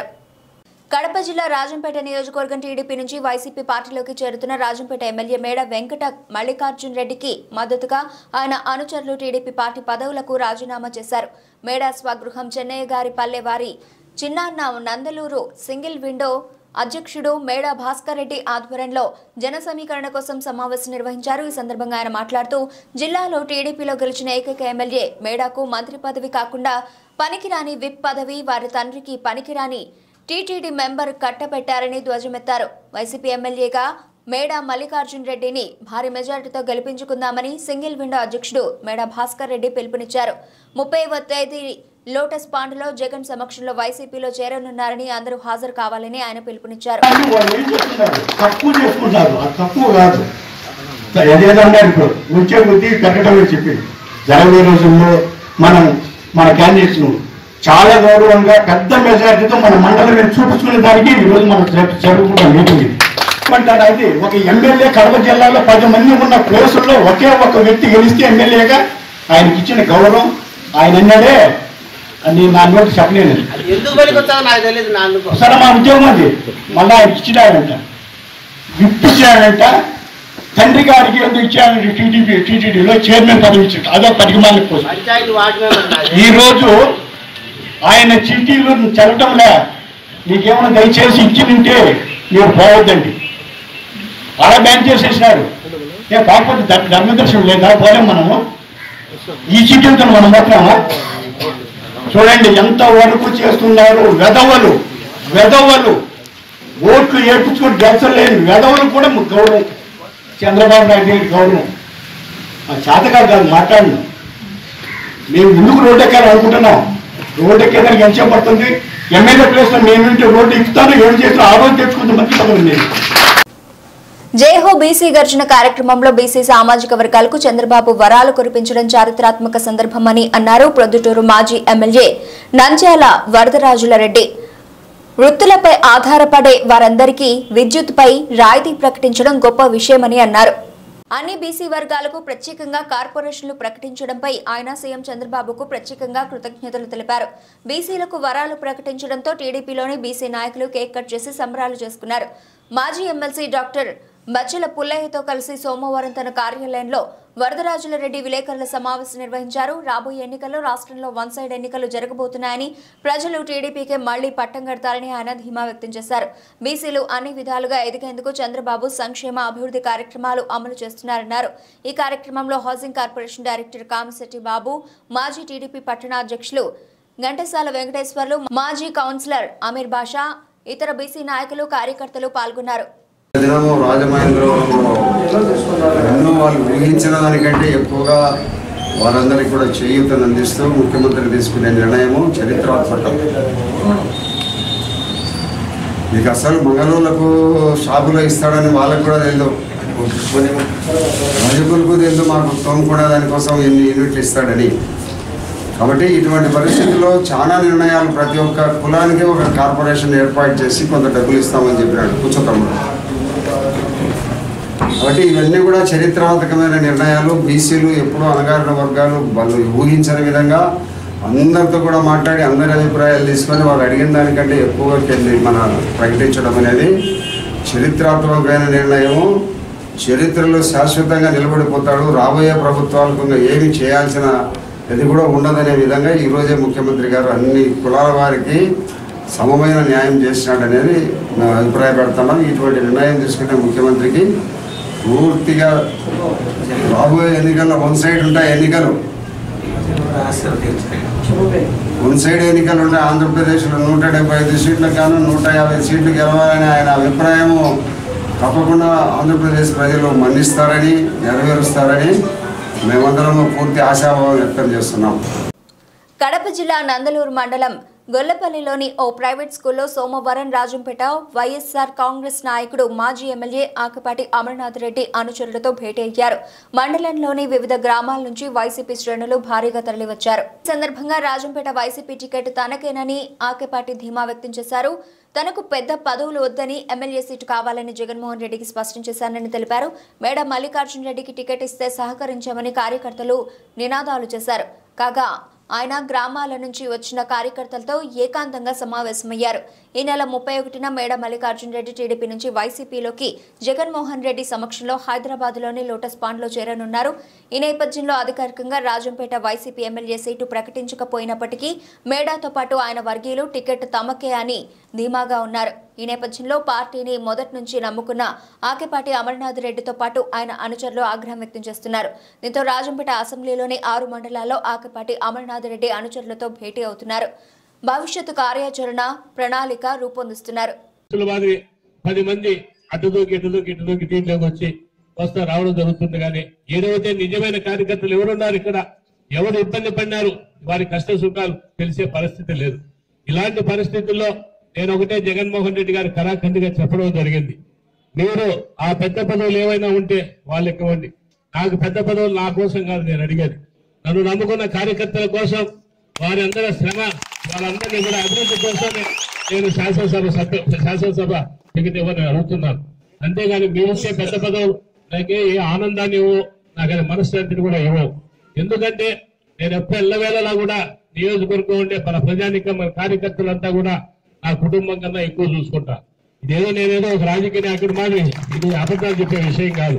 కడప జిల్లా రాజంపేట నియోజకవర్గం టీడీపీ నుంచి వైసీపీ పార్టీలోకి చేరుతున్న రాజంపేట ఎమ్మెల్యే మేడ వెంకట మల్లికార్జున్ రెడ్డికి మద్దతుగా ఆయన అనుచరులు టీడీపీ పార్టీ పదవులకు రాజీనామా చేశారు మేడ స్వగృహం చెన్నయ్య గారి పల్లెవారి చిన్నాన్న నందలూరు సింగిల్ విండో అధ్యక్షుడు మేడ భాస్కర్ రెడ్డి ఆధ్వర్యంలో జన సమీకరణ కోసం సమావేశం నిర్వహించారు ఈ సందర్భంగా ఆయన మాట్లాడుతూ జిల్లాలో టీడీపీలో గెలిచిన ఏకైక ఎమ్మెల్యే మేడాకు మంత్రి పదవి కాకుండా పనికిరాని విప్ పదవి వారి తండ్రికి పనికిరాని టీటీడీ మెంబర్ కట్టబెట్టారని ధ్వజమెత్తారు వైసీపీ ఎమ్మెల్యేగా మేడా మల్లికార్జున్ రెడ్డిని భారీ మెజార్టీతో గెలిపించుకుందామని సింగిల్ విండో అధ్యక్షుడు మేడా భాస్కర్ రెడ్డి పిలుపునిచ్చారు ముప్పైవ తేదీ లోటస్ పాండ్లో జగన్ సమక్షంలో వైసీపీలో చేరనున్నారని అందరూ హాజరు కావాలని ఆయన పిలుపునిచ్చారు వాళ్ళు ఏం చెప్తున్నారు తక్కువ చేసుకుంటారు అది తక్కువ కాదు ఏదేదన్నా ఇప్పుడు వచ్చే బుద్ధి పెరగడమే చెప్పింది జరగబోయే రోజుల్లో మనం మన క్యాండిడేట్స్ ను చాలా గౌరవంగా పెద్ద మెజారిటీతో మన మండలం మీద చూపించుకునే దానికి ఈ రోజు మనం జరు- జరుగుతున్న మీటింగ్ ఇది అంటారు అది ఒక ఎమ్మెల్యే కడప జిల్లాలో పది మంది ఉన్న ప్లేసుల్లో ఒకే ఒక వ్యక్తి గెలిస్తే ఎమ్మెల్యేగా ఆయనకి ఇచ్చిన గౌరవం ఆయన అన్నాడే అని నా నోటి చెప్పలేను ఎందుకు పనికొచ్చావు నాకు తెలియదు నా అందుకో సరే మా ఉద్యోగం అది మళ్ళీ ఆయన ఇచ్చినాడంట విప్పించాడంట తండ్రి గారికి ఎందుకు ఇచ్చారు టీడీపీ టీటీడీలో చైర్మన్ పదవి ఇచ్చారు అదో పరిమాణం కోసం పంచాయతీ వార్డు మెంబర్ నాది. ఈ రోజు ఆయన చీటీలు చదవటంలే మీకేమైనా దయచేసి ఇచ్చి ఉంటే మీరు పోవద్దండి అలా బ్యాన్ చేసేసినారు ఏ కాకపోతే ధర్- ధర్మదర్శనం లేదా పోలేం మనము ఈ చీటీలతో మనం పోతున్నామా చూడండి ఎంత వరకు చేస్తున్నారు వెధవలు వెధవలు ఓట్లు ఏడ్పించుకొని గెలిచలేని వెధవలు కూడా మాకు గౌరవం చంద్రబాబు నాయుడు గారి గౌరవం ఆ చేతకాదు కాదు మాట్లాడినాం మేము ఎందుకు రోడ్డు ఎక్కాలి అనుకుంటున్నాం రోడ్డు ఎక్కేదానికి ఎంత పడుతుంది ఎమ్మెల్యే ప్లేస్ లో నేను ఉంటే రోడ్డు ఎక్కుతాను ఏడు చేసిన ఆ రోజు తెచ్చుకుంటే మంచి పదవి నేను జైహో బీసీ గర్జన కార్యక్రమంలో బీసీ సామాజిక వర్గాలకు చంద్రబాబు వరాలు కురిపించడం చారిత్రాత్మక సందర్భమని అన్నారు ప్రొద్దుటూరు మాజీ ఎమ్మెల్యే నంద్యాల వరదరాజుల రెడ్డి వృత్తులపై ఆధారపడే వారందరికీ విద్యుత్పై రాయితీ ప్రకటించడం గొప్ప విషయమని అన్నారు అన్ని బీసీ వర్గాలకు ప్రత్యేకంగా కార్పొరేషన్లు ప్రకటించడంపై ఆయన సీఎం చంద్రబాబుకు ప్రత్యేకంగా కృతజ్ఞతలు తెలిపారు బీసీలకు వరాలు ప్రకటించడంతో టీడీపీలోని బీసీ నాయకులు కేక్ కట్ చేసి సంబరాలు చేసుకున్నారు మాజీ ఎమ్మెల్సీ డాక్టర్ బచ్చల పుల్లయ్యతో కలిసి సోమవారం తన కార్యాలయంలో వరదరాజుల రెడ్డి విలేకరుల సమావేశం నిర్వహించారు రాబోయే ఎన్నికల్లో రాష్ట్రంలో వన్ సైడ్ ఎన్నికలు జరగబోతున్నాయని ప్రజలు టీడీపీకే మళ్లీ పట్టం కడతారని ఆయన ధీమా వ్యక్తం చేశారు బీసీలు అన్ని విధాలుగా ఎదిగేందుకు చంద్రబాబు సంక్షేమ అభివృద్ధి కార్యక్రమాలు అమలు చేస్తున్నారన్నారు ఈ కార్యక్రమంలో housing corporation director Kamisetti Babu మాజీ టీడీపీ పట్టణ అధ్యక్షులు ఘంటసాల వెంకటేశ్వర్లు మాజీ కౌన్సిలర్ అమీర్ బాషా ఇతర బీసీ నాయకులు కార్యకర్తలు పాల్గొన్నారు దినము రాజమహేంద్రవరంలో ఎన్నో వాళ్ళు ఊహించిన దానికంటే ఎక్కువగా వారందరికీ కూడా చేయూతను అందిస్తూ ముఖ్యమంత్రి తీసుకునే నిర్ణయము చరిత్రాత్మకం మీకు అసలు మంగళూరులకు షాపులో ఇస్తాడని వాళ్ళకు కూడా తెలియదు కొన్ని రజకులకు తెలియదు మా ప్రభుత్వం కూడా దానికోసం ఎన్ని యూనిట్లు ఇస్తాడని కాబట్టి ఇటువంటి పరిస్థితుల్లో చాలా నిర్ణయాలు ప్రతి ఒక్క కులానికి ఒక కార్పొరేషన్ ఏర్పాటు చేసి కొంత డబ్బులు ఇస్తామని చెప్పినాడు కూర్చోతమ్ముడు కాబట్టి ఇవన్నీ కూడా చరిత్రాత్మకమైన నిర్ణయాలు బీసీలు ఎప్పుడూ అణగారిన వర్గాలు వాళ్ళు ఊహించని విధంగా అందరితో కూడా మాట్లాడి అందరి అభిప్రాయాలు తీసుకొని వాళ్ళు అడిగిన దానికంటే ఎక్కువగా కెళ్ళి మన ప్రకటించడం అనేది చరిత్రాత్మకమైన నిర్ణయము చరిత్రలో శాశ్వతంగా నిలబడిపోతాడు రాబోయే ప్రభుత్వాలకు ఇంకా ఏమి చేయాల్సిన ఇది కూడా ఉండదనే విధంగా ఈరోజే ముఖ్యమంత్రి గారు అన్ని కులాల వారికి సమమైన న్యాయం చేసినాడు అనేది మేము అభిప్రాయపడుతున్నాం ఇటువంటి నిర్ణయం తీసుకునే ముఖ్యమంత్రికి పూర్తిగా రాబోయే ఎన్నికల్లో వన్ సైడ్ ఉంటాయి ఎన్నికలు వన్ సైడ్ ఎన్నికలు ఉంటాయి ఆంధ్రప్రదేశ్లో నూట డెబ్బై ఐదు సీట్లకు గాను నూట యాభై సీట్లు గెలవాలని ఆయన అభిప్రాయము తప్పకుండా ఆంధ్రప్రదేశ్ ప్రజలు మన్నిస్తారని నెరవేరుస్తారని మేమందరము పూర్తి ఆశాభావం వ్యక్తం చేస్తున్నాం కడప జిల్లా నందలూరు మండలం గొల్లపల్లిలోని ఓ ప్రైవేట్ స్కూల్లో సోమవారం రాజంపేట వైఎస్ఆర్ కాంగ్రెస్ నాయకుడు మాజీ ఎమ్మెల్యే ఆకపాటి అమర్నాథ్ రెడ్డి అనుచరులతో భేటీ అయ్యారు మండలంలోని వివిధ గ్రామాల నుంచి వైసీపీ శ్రేణులు భారీగా తరలివచ్చారు ఈ సందర్భంగా రాజంపేట వైసీపీ టికెట్ తనకేనని ఆకేపాటి ధీమా వ్యక్తం చేశారు తనకు పెద్ద పదవులు వద్దని ఎమ్మెల్యే సీటు కావాలని జగన్మోహన్ రెడ్డికి స్పష్టం చేశానని తెలిపారు మేడ మల్లికార్జున రెడ్డికి టికెట్ ఇస్తే సహకరించామని కార్యకర్తలు నినాదాలు చేశారు కాగా ఆయన గ్రామాల నుంచి వచ్చిన కార్యకర్తలతో ఏకాంతంగా సమావేశమయ్యారు ఈ నెల ముప్పై ఒకటిన మేడ మల్లికార్జున రెడ్డి టీడీపీ నుంచి వైసీపీలోకి జగన్మోహన్ రెడ్డి సమక్షంలో హైదరాబాద్లోని లోటస్ పాండ్లో చేరనున్నారు ఈ నేపథ్యంలో అధికారికంగా రాజంపేట వైసీపీ ఎమ్మెల్యే సీటు ప్రకటించకపోయినప్పటికీ మేడాతో పాటు ఆయన వర్గీయులు టికెట్ తమకే అని ధీమాగా ఉన్నారు ఈ నేపథ్యంలో పార్టీని మొదటి నుంచి నమ్ముకున్న ఆకేపాటి అమర్నాథ్ రెడ్డితో పాటు ఆయన అనుచరులు ఆగ్రహం వ్యక్తం చేస్తున్నారు దీంతో రాజంపేట అసెంబ్లీలోని ఆరు మండలాల్లో ఆకేపాటి అమర్నాథ్ రెడ్డి అనుచరులతో భేటీ అవుతున్నారు భవిష్యత్తు కార్యాచరణ ప్రణాళిక రూపొందిస్తున్నారు అసలు మాదిరి పది మంది అటు దూకి ఇటు దూకి ఇటు దూకి టీంలోకి వచ్చి వస్తా రావడం జరుగుతుంది కానీ ఏదైతే నిజమైన కార్యకర్తలు ఎవరున్నారు ఇక్కడ ఎవరు ఇబ్బంది పడినారు వారి కష్ట సుఖాలు తెలిసే పరిస్థితి లేదు ఇలాంటి పరిస్థితుల్లో నేను ఒకటే జగన్మోహన్ రెడ్డి గారు కరాఖండిగా చెప్పడం జరిగింది మీరు ఆ పెద్ద పదవులు ఏవైనా ఉంటే వాళ్ళు ఎక్కవండి నాకు పెద్ద పదవులు నా కోసం కాదు నేను అడిగేది నన్ను నమ్ముకున్న కార్యకర్తల కోసం వారి అందరి శ్రమ వాళ్ళందరినీ కూడా అభివృద్ధి కోసమే నేను శాసనసభ సభ్య శాసనసభ టికెట్ ఇవ్వని అడుగుతున్నాను అంతేగాని మీ వచ్చే పెద్ద పదవులు నాకే ఏ ఆనందాన్ని ఇవ్వవు నాకు అది మనశ్శాంతిని కూడా ఇవ్వవు ఎందుకంటే నేను ఎప్పుడు ఎల్లవేళలా కూడా నియోజకవర్గం ఉండే మన ప్రజానికం మన కార్యకర్తలంతా కూడా నా కుటుంబం కన్నా ఎక్కువ చూసుకుంటా ఇదేదో నేనేదో ఒక రాజకీయ నాయకుడు మాది ఇది అబద్ధాలు చెప్పే విషయం కాదు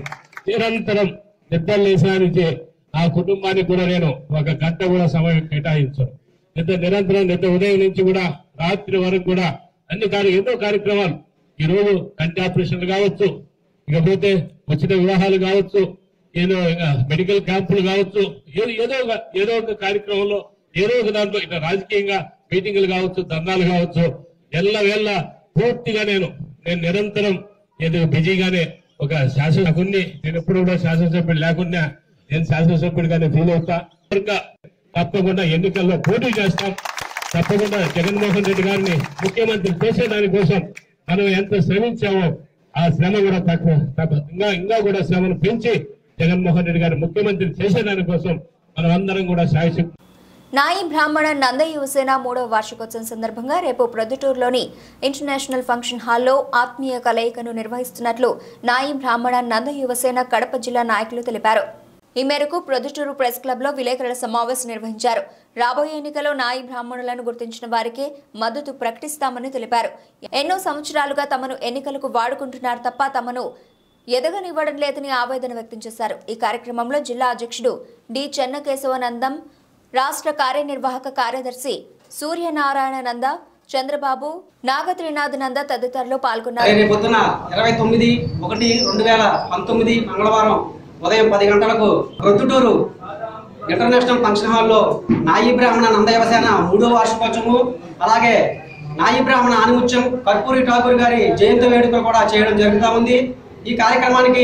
నిరంతరం నిద్ర లేసానికి ఆ కుటుంబానికి కూడా నేను ఒక గంట కూడా సమయం కేటాయించాను నిద్ర నిరంతరం నిద్ర ఉదయం నుంచి కూడా రాత్రి వరకు కూడా అన్ని కార్య ఎన్నో కార్యక్రమాలు ఈ రోజు కంటి ఆపరేషన్లు కావచ్చు ఇకపోతే ఉచిత వివాహాలు కావచ్చు ఏదో ఇంకా మెడికల్ క్యాంపులు కావచ్చు ఏదో ఏదో ఒక- ఏదో ఒక కార్యక్రమంలో ఏదో ఒక దాంట్లో ఇట్లా రాజకీయంగా మీటింగులు కావచ్చు ధర్నాలు కావచ్చు ఎల్ల వేళ్ళ పూర్తిగా నేను నేను నిరంతరం ఏదో బిజీగానే ఒక శాసనకుని నేను ఎప్పుడు కూడా శాసనసభ్యుడు లేకుండా నేను శాసనసభ్యుడిగానే ఫీల్ అవుతా ఇంకా తప్పకుండా ఎన్నికల్లో పోటీ చేస్తాం తప్పకుండా జగన్మోహన్ రెడ్డి గారిని ముఖ్యమంత్రి చేసే దానికోసం మనం ఎంత శ్రమించామో ఆ శ్రమ కూడా తక్కువ తప్ప- ఇంకా ఇంకా కూడా శ్రమను పెంచి జగన్మోహన్ రెడ్డి గారిని ముఖ్యమంత్రి చేసే దానికోసం మనం అందరం కూడా సాయశక్తి నాయి బ్రాహ్మణ నంద యువసేన మూడవ వార్షికోత్సవం సందర్భంగా రేపు ప్రొద్దుటూరులోని ఇంటర్నేషనల్ ఫంక్షన్ హాల్లో ఆత్మీయ కలయికను నిర్వహిస్తున్నట్లు నాయి బ్రాహ్మణ నంద యువసేన కడప జిల్లా నాయకులు తెలిపారు ఈ మేరకు ప్రొద్దుటూరు ప్రెస్ క్లబ్లో విలేకరుల సమావేశం నిర్వహించారు రాబోయే ఎన్నికలో నాయి బ్రాహ్మణులను గుర్తించిన వారికే మద్దతు ప్రకటిస్తామని తెలిపారు ఎన్నో సంవత్సరాలుగా తమను ఎన్నికలకు వాడుకుంటున్నారు తప్ప తమను ఎదగనివ్వడం లేదని ఆవేదన వ్యక్తం చేశారు ఈ కార్యక్రమంలో జిల్లా అధ్యక్షుడు డి చెన్నకేశవనందం రాష్ట్ర కార్యనిర్వాహక కార్యదర్శి సూర్యనారాయణ నంద చంద్రబాబు నాగత్రినాథ్ నంద తదితరులు పాల్గొన్నారు రేపు పొద్దున ఇరవై తొమ్మిది ఒకటి రెండు వేల పంతొమ్మిది మంగళవారం ఉదయం పది గంటలకు ప్రొద్దుటూరు ఇంటర్నేషనల్ ఫంక్షన్ హాల్లో నాయి బ్రాహ్మణ నందయవసేన మూడో వార్షికోత్సవము అలాగే నాయి బ్రాహ్మణ ఆనిముత్యం కర్పూరి ఠాకూర్ గారి జయంతి వేడుకలు కూడా చేయడం జరుగుతూ ఉంది ఈ కార్యక్రమానికి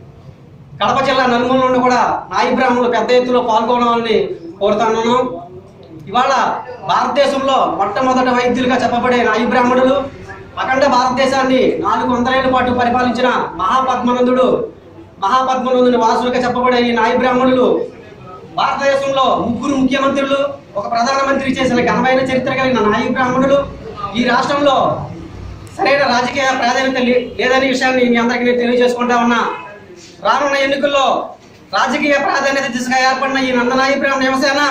కడప జిల్లా నలుమూల నుండి కూడా నాయి బ్రాహ్మణులు పెద్ద ఎత్తులో పాల్గొనాలని కోరుతున్నాను ఇవాళ భారతదేశంలో మొట్టమొదటి వైద్యులుగా చెప్పబడే నాయి బ్రాహ్మణులు అఖండ భారతదేశాన్ని నాలుగు వందలేళ్ల పాటు పరిపాలించిన మహాపద్మనందుడు మహాపద్మనందుని వారసులుగా చెప్పబడే ఈ నాయి బ్రాహ్మణులు భారతదేశంలో ముగ్గురు ముఖ్యమంత్రులు ఒక ప్రధానమంత్రి చేసిన ఘనమైన చరిత్ర కలిగిన నాయి బ్రాహ్మణులు ఈ రాష్ట్రంలో సరైన రాజకీయ ప్రాధాన్యత లే- లేదనే విషయాన్ని మీ అందరికీ నేను తెలియజేసుకుంటా ఉన్నా రానున్న ఎన్నికల్లో రాజకీయ ప్రాధాన్యత దిశగా ఏర్పడిన ఈ నందనాయి బ్రాహ్మణ యువసేన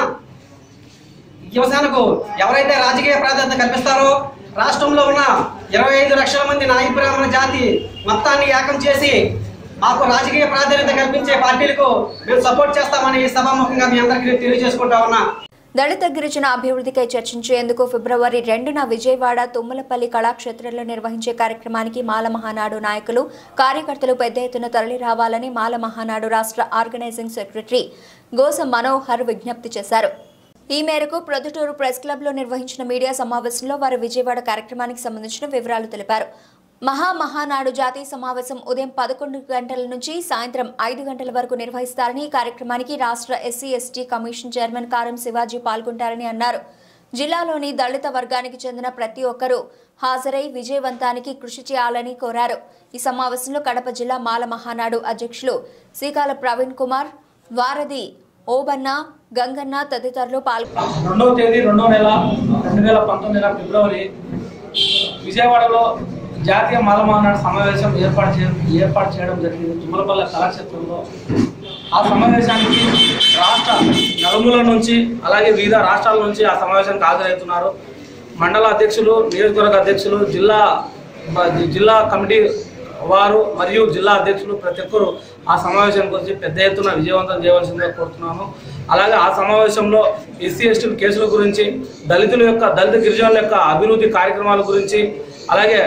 యువసేనకు ఎవరైతే రాజకీయ ప్రాధాన్యత కల్పిస్తారో రాష్ట్రంలో ఉన్న ఇరవై ఐదు లక్షల మంది నాయి బ్రాహ్మణ జాతి మొత్తాన్ని ఏకం చేసి మాకు రాజకీయ ప్రాధాన్యత కల్పించే పార్టీలకు మేము సపోర్ట్ చేస్తామని ఈ సభాముఖంగా మీ అందరికీ నేను తెలియజేసుకుంటా ఉన్నా దళిత గిరిజన అభివృద్ధికై చర్చించేందుకు ఫిబ్రవరి రెండున విజయవాడ తుమ్మలపల్లి కళాక్షేత్రంలో నిర్వహించే కార్యక్రమానికి మాల మహానాడు నాయకులు కార్యకర్తలు పెద్ద ఎత్తున తరలి రావాలని మాల మహానాడు రాష్ట్ర ఆర్గనైజింగ్ సెక్రటరీ గోస మనోహర్ విజ్ఞప్తి చేశారు ఈ మేరకు ప్రొద్దుటూరు ప్రెస్ క్లబ్లో నిర్వహించిన మీడియా సమావేశంలో వారు విజయవాడ కార్యక్రమానికి సంబంధించిన వివరాలు తెలిపారు మహా మహానాడు జాతీయ సమావేశం ఉదయం పదకొండు గంటల నుంచి సాయంత్రం ఐదు గంటల వరకు నిర్వహిస్తారని ఈ కార్యక్రమానికి రాష్ట్ర ఎస్సీ ఎస్టీ కమిషన్ చైర్మన్ కారం శివాజీ పాల్గొంటారని అన్నారు జిల్లాలోని దళిత వర్గానికి చెందిన ప్రతి ఒక్కరూ హాజరై విజయవంతానికి కృషి చేయాలని కోరారు ఈ సమావేశంలో కడప జిల్లా మాల మహానాడు అధ్యక్షులు శ్రీకాల ప్రవీణ్ కుమార్ వారధి ఓబన్న గంగన్న తదితరులు పాల్గొన్నారు రెండవ తేదీ రెండవ నెల రెండు వేల పంతొమ్మిది నెల ఫిబ్రవరి విజయవాడలో జాతీయ మాలమానాడు సమావేశం ఏర్పాటు చేయడం ఏర్పాటు చేయడం జరిగింది తుమ్మలపల్లి కళాక్షేత్రంలో ఆ సమావేశానికి రాష్ట్ర నలుమూల నుంచి అలాగే వివిధ రాష్ట్రాల నుంచి ఆ సమావేశానికి హాజరవుతున్నారు మండల అధ్యక్షులు నియోజకవర్గ అధ్యక్షులు జిల్లా జిల్లా కమిటీ వారు మరియు జిల్లా అధ్యక్షులు ప్రతి ఒక్కరు ఆ సమావేశానికి వచ్చి పెద్ద ఎత్తున విజయవంతం చేయవలసిందిగా కోరుతున్నాను అలాగే ఆ సమావేశంలో ఎస్సీ ఎస్టీ కేసుల గురించి దళితుల యొక్క దళిత గిరిజనుల యొక్క అభివృద్ధి కార్యక్రమాల గురించి అలాగే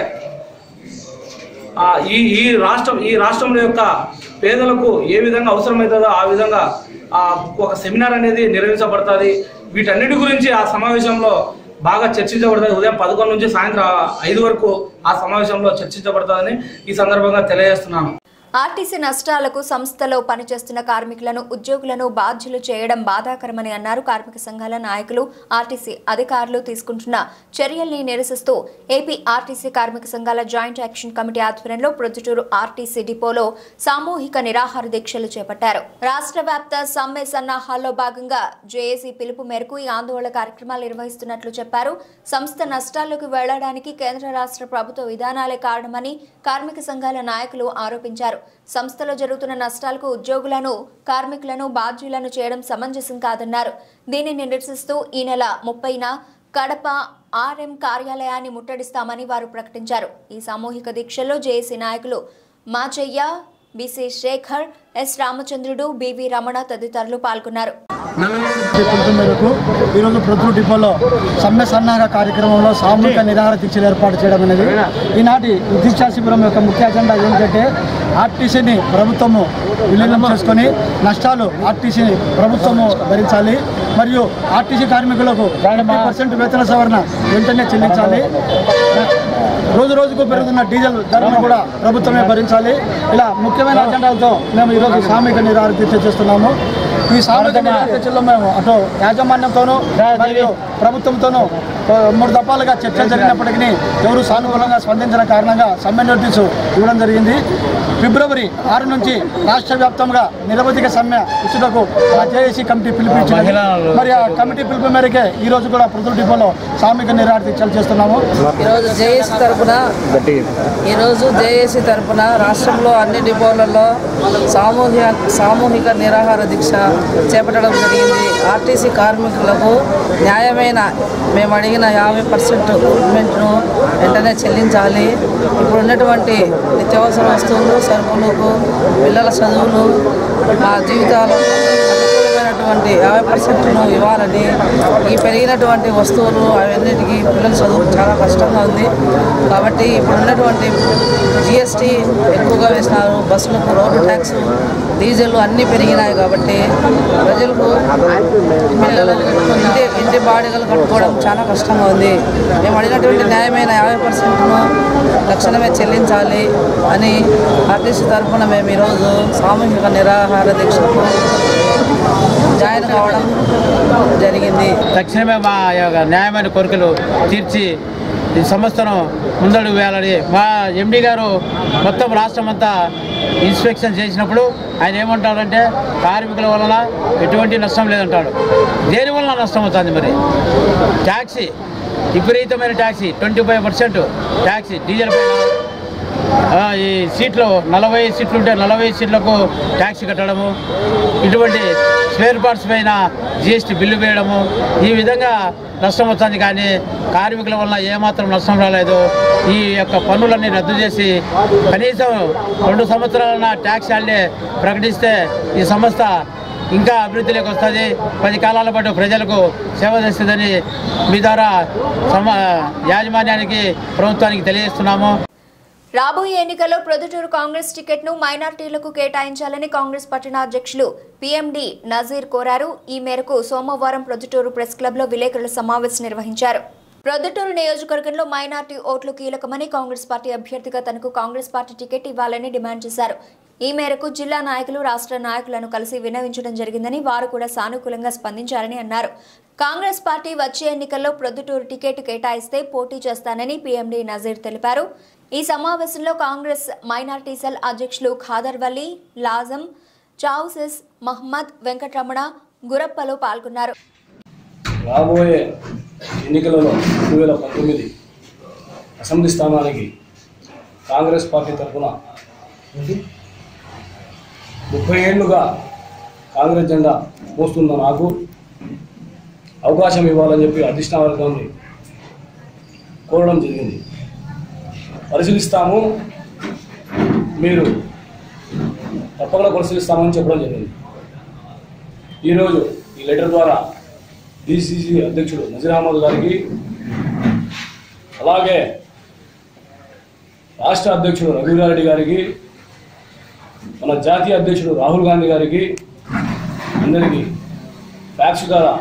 ఆ, ఈ ఈ రాష్ట్రం ఈ రాష్ట్రంలో యొక్క పేదలకు ఏ విధంగా అవసరమవుతుందో ఆ విధంగా ఆ, ఒక సెమినార్ అనేది నిర్వహించబడుతుంది వీటన్నిటి గురించి ఆ సమావేశంలో బాగా చర్చించబడుతుంది ఉదయం పదకొండు నుంచి సాయంత్రం ఐదు వరకు ఆ సమావేశంలో చర్చించబడుతుందని ఈ సందర్భంగా తెలియజేస్తున్నాను ఆర్టీసీ నష్టాలకు సంస్థలో పనిచేస్తున్న కార్మికులను ఉద్యోగులను బాధ్యులు చేయడం బాధాకరమని అన్నారు కార్మిక సంఘాల నాయకులు ఆర్టీసీ అధికారులు తీసుకుంటున్న చర్యల్ని నిరసిస్తూ ఏపీ ఆర్టీసీ కార్మిక సంఘాల జాయింట్ యాక్షన్ కమిటీ ఆధ్వర్యంలో ప్రొద్దుటూరు ఆర్టీసీ డిపోలో సామూహిక నిరాహార దీక్షలు చేపట్టారు రాష్ట్ర వ్యాప్త సమ్మె సన్నాహాల్లో భాగంగా జేఏసీ పిలుపు మేరకు ఈ ఆందోళన కార్యక్రమాలు నిర్వహిస్తున్నట్లు చెప్పారు సంస్థ నష్టాల్లోకి వెళ్లడానికి కేంద్ర రాష్ట్ర ప్రభుత్వ విధానాలే కారణమని కార్మిక సంఘాల నాయకులు ఆరోపించారు సంస్థలో జరుగుతున్న నష్టాలకు ఉద్యోగులను కార్మికులను బాధ్యులను చేయడం సమంజసం కాదన్నారు దీనిని నిరసిస్తూ ఈ నెల ముప్పైన కడప ఆర్ఎం కార్యాలయాన్ని ముట్టడిస్తామని వారు ప్రకటించారు ఈ సామూహిక దీక్షలో జేఏసీ నాయకులు Machaiah BC Shekar S Ramachandrudu BV Ramana తదితరులు పాల్గొన్నారు పిలుపు మేరకు ఈరోజు ప్రొద్దులు డిపోలో సమ్మె సన్నాహక కార్యక్రమంలో సామూహిక నిరాహార దీక్షలు ఏర్పాటు చేయడం అనేది ఈనాటి దీక్షా శిబిరం యొక్క ముఖ్య అజెండా ఏంటంటే ఆర్టీసీని ప్రభుత్వము విలీనం చేసుకొని నష్టాలు ఆర్టీసీని ప్రభుత్వము భరించాలి మరియు ఆర్టీసీ కార్మికులకు పర్సెంట్ వేతన సవరణ వెంటనే చెల్లించాలి రోజు రోజుకు పెరుగుతున్న డీజిల్ ధరను కూడా ప్రభుత్వమే భరించాలి ఇలా ముఖ్యమైన అజెండాలతో మేము ఈరోజు సామూహిక నిరాహార దీక్ష చేస్తున్నాము ఈ సామూహిక నిరాహార దీక్షలో మేము అటు యాజమాన్యంతోనూ మరియు ప్రభుత్వంతోనూ ఆ, మూడు దఫాలుగా చర్చ జరిగినప్పటికీ ఎవరు సానుకూలంగా స్పందించిన కారణంగా సమ్మె నోటీసు ఇవ్వడం జరిగింది ఫిబ్రవరి ఆరు నుంచి రాష్ట్ర వ్యాప్తంగా నిరవధిక సమ్మె ఇచ్చుటకు ఆ జేఏసీ కమిటీ పిలుపునిచ్చింది మరి ఆ కమిటీ పిలుపు మేరకే ఈ రోజు కూడా ప్రతుల డిపోలో సామూహిక నిరాహార దీక్షలు చేస్తున్నాము ఈరోజు జేఏసీ తరపున ఈరోజు జేఏసీ తరపున రాష్ట్రంలో అన్ని డిపోలలో సామూహిక సామూహిక నిరాహార దీక్ష చేపట్టడం జరిగింది ఆర్టీసీ కార్మికులకు న్యాయమైన మేము అడిగిన యాభై పర్సెంట్ గవర్నమెంట్ను వెంటనే చెల్లించాలి ఇప్పుడు ఉన్నటువంటి నిత్యావసర వస్తువులు సరుకులకు పిల్లల చదువులు మా జీవితాలు అనుకూలమైనటువంటి యాభై పర్సెంట్ను ఇవ్వాలని ఈ పెరిగినటువంటి వస్తువులు అవన్నిటికీ పిల్లల చదువు చాలా కష్టంగా ఉంది కాబట్టి ఇప్పుడు ఉన్నటువంటి జిఎస్టీ ఎక్కువగా వేసినారు బస్సులకు రోడ్డు ట్యాక్స్ డీజిల్ అన్నీ పెరిగినాయి కాబట్టి ప్రజలకు పిల్లలు ఇంటి ఇంటి బాడిగలు కట్టుకోవడం చాలా కష్టంగా ఉంది మేము అడిగినటువంటి న్యాయమైన యాభై పర్సెంట్ను తక్షణమే చెల్లించాలి అని ఆర్టీసీ తరఫున మేము ఈరోజు సామూహిక నిరాహార దీక్షకు జాయిన్ కావడం జరిగింది తక్షణమే మా యొక్క న్యాయమైన కోరికలు తీర్చి ఈ సంస్థను ముందడుగు వేయాలని మా ఎండి గారు మొత్తం రాష్ట్రం అంతా ఇన్స్పెక్షన్ చేసినప్పుడు ఆయన ఏమంటాడంటే కార్మికుల వలన ఎటువంటి నష్టం లేదంటాడు దేని వలన నష్టం అవుతుంది మరి ట్యాక్సీ విపరీతమైన tax twenty five percent tax diesel పైన ఆ, ఈ సీట్లు నలభై సీట్లు ఉంటే నలభై సీట్లకు ట్యాక్సీ కట్టడము ఇటువంటి స్పేర్ పార్ట్స్ పైన జిఎస్టీ బిల్లు వేయడము ఈ విధంగా నష్టం వస్తుంది కానీ కార్మికుల వల్ల ఏమాత్రం నష్టం రాలేదు ఈ యొక్క పన్నులన్నీ రద్దు చేసి కనీసం రెండు సంవత్సరాలన్న ట్యాక్స్ హాలిడే ప్రకటిస్తే ఈ సంస్థ ఇంకా అభివృద్ధిలోకి వస్తుంది పది కాలాల పాటు ప్రజలకు సేవ చేస్తుందని మీ ద్వారా సమ యాజమాన్యానికి ప్రభుత్వానికి తెలియజేస్తున్నాము రాబోయే ఎన్నికల్లో ప్రొద్దుటూరు కాంగ్రెస్ టికెట్ ను మైనార్టీలకు కేటాయించాలని కాంగ్రెస్ పట్టణ అధ్యక్షులు పీఎండి నజీర్ కోరారు ఈ మేరకు సోమవారం ప్రొద్దుటూరు ప్రెస్ క్లబ్ లో విలేకరుల సమావేశం నిర్వహించారు ప్రొద్దుటూరు నియోజకవర్గంలో మైనార్టీ ఓట్లు కీలకమని కాంగ్రెస్ పార్టీ అభ్యర్థిగా తనకు కాంగ్రెస్ పార్టీ టికెట్ ఇవ్వాలని డిమాండ్ చేశారు ఈ మేరకు జిల్లా నాయకులు రాష్ట్ర నాయకులను కలిసి విన్నవించడం జరిగిందని వారు కూడా సానుకూలంగా స్పందించారని అన్నారు కాంగ్రెస్ పార్టీ వచ్చే ఎన్నికల్లో ప్రొద్దుటూరు టికెట్ కేటాయిస్తే పోటీ చేస్తానని పీఎండీ నజీర్ తెలిపారు ఈ సమావేశంలో కాంగ్రెస్ మైనార్టీ సెల్ అధ్యక్షులు ఖాదర్ వలీ లాజం చావుసెస్ మహమ్మద్ వెంకటరమణ గురప్పలు పాల్గొన్నారు రాబోయే ఎన్నికలలో రెండు వేల పంతొమ్మిది అసెంబ్లీ స్థానానికి కాంగ్రెస్ పార్టీ తరఫున ముప్పై ఏళ్ళుగా కాంగ్రెస్ జెండా మోస్తున్న నాకు అవకాశం ఇవ్వాలని చెప్పి అధిష్టాన వర్గాన్ని కోరడం జరిగింది పరిశీలిస్తాము మీరు తప్పకుండా పరిశీలిస్తామని చెప్పడం జరిగింది ఈరోజు ఈ లెటర్ ద్వారా డిసిసి అధ్యక్షుడు నజీర్ అహ్మద్ గారికి అలాగే రాష్ట్ర అధ్యక్షుడు రఘువీరారెడ్డి గారికి మన జాతీయ అధ్యక్షుడు రాహుల్ గాంధీ గారికి అందరికీ ఫ్యాక్స్ ద్వారా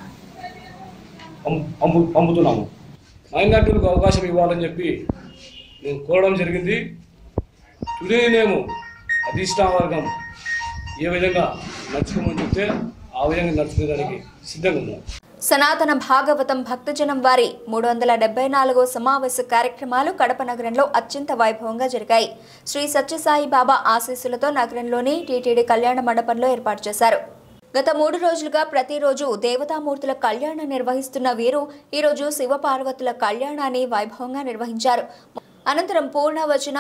పం- పంపు పంపుతున్నాము మైనార్టీలకు అవకాశం ఇవ్వాలని చెప్పి నేను కోరడం జరిగింది టుడే మేము అధిష్టాన వర్గం ఏ విధంగా నడుచుకోమని చెప్తే ఆ విధంగా నడుచుకోవడానికి సిద్ధంగా ఉన్నాం సనాతన భాగవతం భక్తజనం వారి మూడు వందల డెబ్బై నాలుగో సమావేశ కార్యక్రమాలు కడప నగరంలో అత్యంత వైభవంగా జరిగాయి శ్రీ సత్యసాయి బాబా ఆశీస్సులతో నగరంలోని టీటీడీ కళ్యాణ మండపంలో ఏర్పాటు చేశారు గత మూడు రోజులుగా ప్రతిరోజు దేవతామూర్తుల కళ్యాణం నిర్వహిస్తున్న వీరు ఈరోజు శివపార్వతుల కళ్యాణాన్ని వైభవంగా నిర్వహించారు అనంతరం పూర్ణవచనం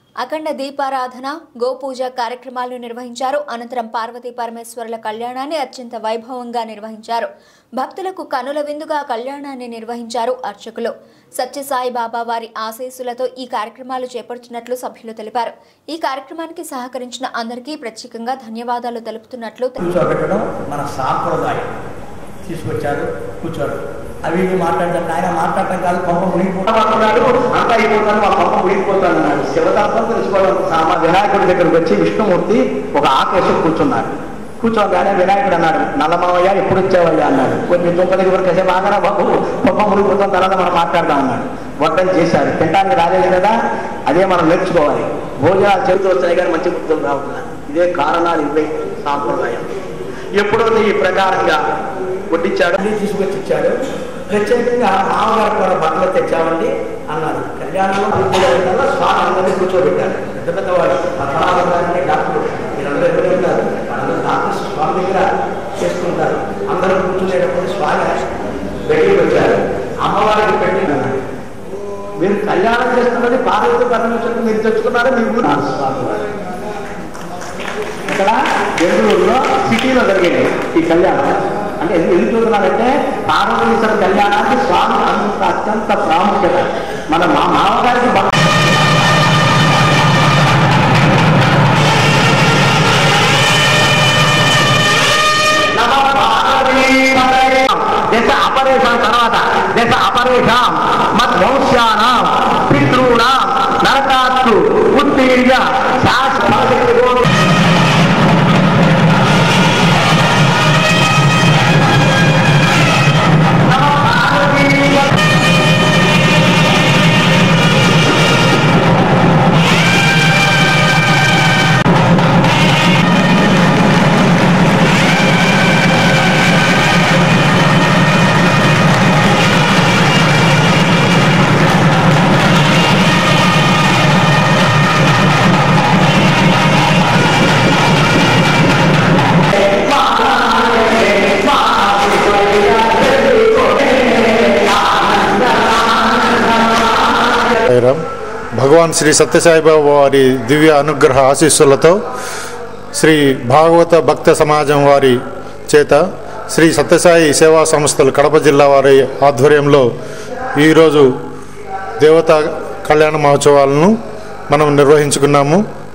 అఖండ దీపారాధన గోపూజ కార్యక్రమాలను నిర్వహించారు అనంతరం పార్వతీ పరమేశ్వరుల కళ్యాణాన్ని అత్యంత వైభవంగా నిర్వహించారు భక్తులకు కనుల విందుగా కళ్యాణాన్ని నిర్వహించారు అర్చకులు సత్యసాయి బాబా వారి ఆశీస్సులతో ఈ కార్యక్రమాలు చేపడుతున్నట్లు సభ్యులు తెలిపారు ఈ కార్యక్రమానికి సహకరించిన అందరికీ ప్రత్యేకంగా ధన్యవాదాలు తెలుపుతున్నట్లు కూర్చోబెట్టడం మన సాంప్రదాయం తీసుకొచ్చారు కూర్చోడు అవి ఇవి మాట్లాడతాడు ఆయన మాట్లాడటం కాదు పంప మునిగిపోతున్నాడు అంతా అయిపోతాను ఆ పంప మునిగిపోతాను అన్నాడు శివతత్వం తెలుసుకోవడం సామా వినాయకుడి దగ్గరకు వచ్చి విష్ణుమూర్తి ఒక ఆకేసి కూర్చున్నాడు కూర్చోగానే వినాయకుడు అన్నాడు నల్లమావయ్య ఎప్పుడు వచ్చావయ్యా అన్నాడు కొంచెం దుంప దగ్గర వరకు కాసేపు ఆగరా బాబు పంప మునిగిపోతాం తర్వాత మనం మాట్లాడదాం అన్నాడు వడ్డలు చేశారు తినడానికి రాలేదు కదా అదే మనం నేర్చుకోవాలి భోజనాలు చెబుతూ వస్తాయి కానీ మంచి గుర్తులు రావుతున్నాయి ఇదే కారణాలు ఇవే సాంప్రదాయం ఎప్పుడైతే ఈ ప్రకారంగా వడ్డించాడు అన్ని తీసుకొచ్చి ఇచ్చాడు ప్రత్యేకంగా మామగారు కూడా బట్టలు తెచ్చామండి అన్నారు కళ్యాణంలో కూర్చోబెట్టాలో స్వామి అందరినీ కూర్చోబెట్టారు పెద్ద పెద్దవాడు పద్మనాభం గారిని డాక్టర్ వీళ్ళందరూ ఎక్కడ ఉంటారు వాళ్ళందరూ డాక్టర్స్ స్వామి దగ్గర చేసుకుంటారు అందరూ కూర్చునేటప్పుడు స్వామి బయటికి వచ్చారు అమ్మవారికి పెట్టినారు మీరు కళ్యాణం చేస్తున్నది పార్వతి పరమేశ్వరుని మీరు తెచ్చుకున్నారా మీ ఊరు స్వామి వారు ఇక్కడ బెంగళూరులో సిటీలో జరిగింది ఈ కళ్యాణం అంటే ఎందుకు ఎందుకు చూస్తున్నారంటే పార్వతీశ్వర కళ్యాణానికి స్వామి అంత అత్యంత ప్రాముఖ్యత మన మా మామగారికి బ- దశ అపరేషాం తర్వాత దశ అపరేషాం మద్వంశ్యానాం పితృణాం నరకాత్తు ఉత్తీర్య శాశ్వత సాయిరామ్ భగవాన్ శ్రీ సత్యసాయిబాబా వారి దివ్య అనుగ్రహ ఆశీస్సులతో శ్రీ భాగవత భక్త సమాజం వారి చేత శ్రీ సత్యసాయి సేవా సంస్థలు కడప జిల్లా వారి ఆధ్వర్యంలో ఈరోజు దేవతా కళ్యాణ మహోత్సవాలను మనం నిర్వహించుకున్నాము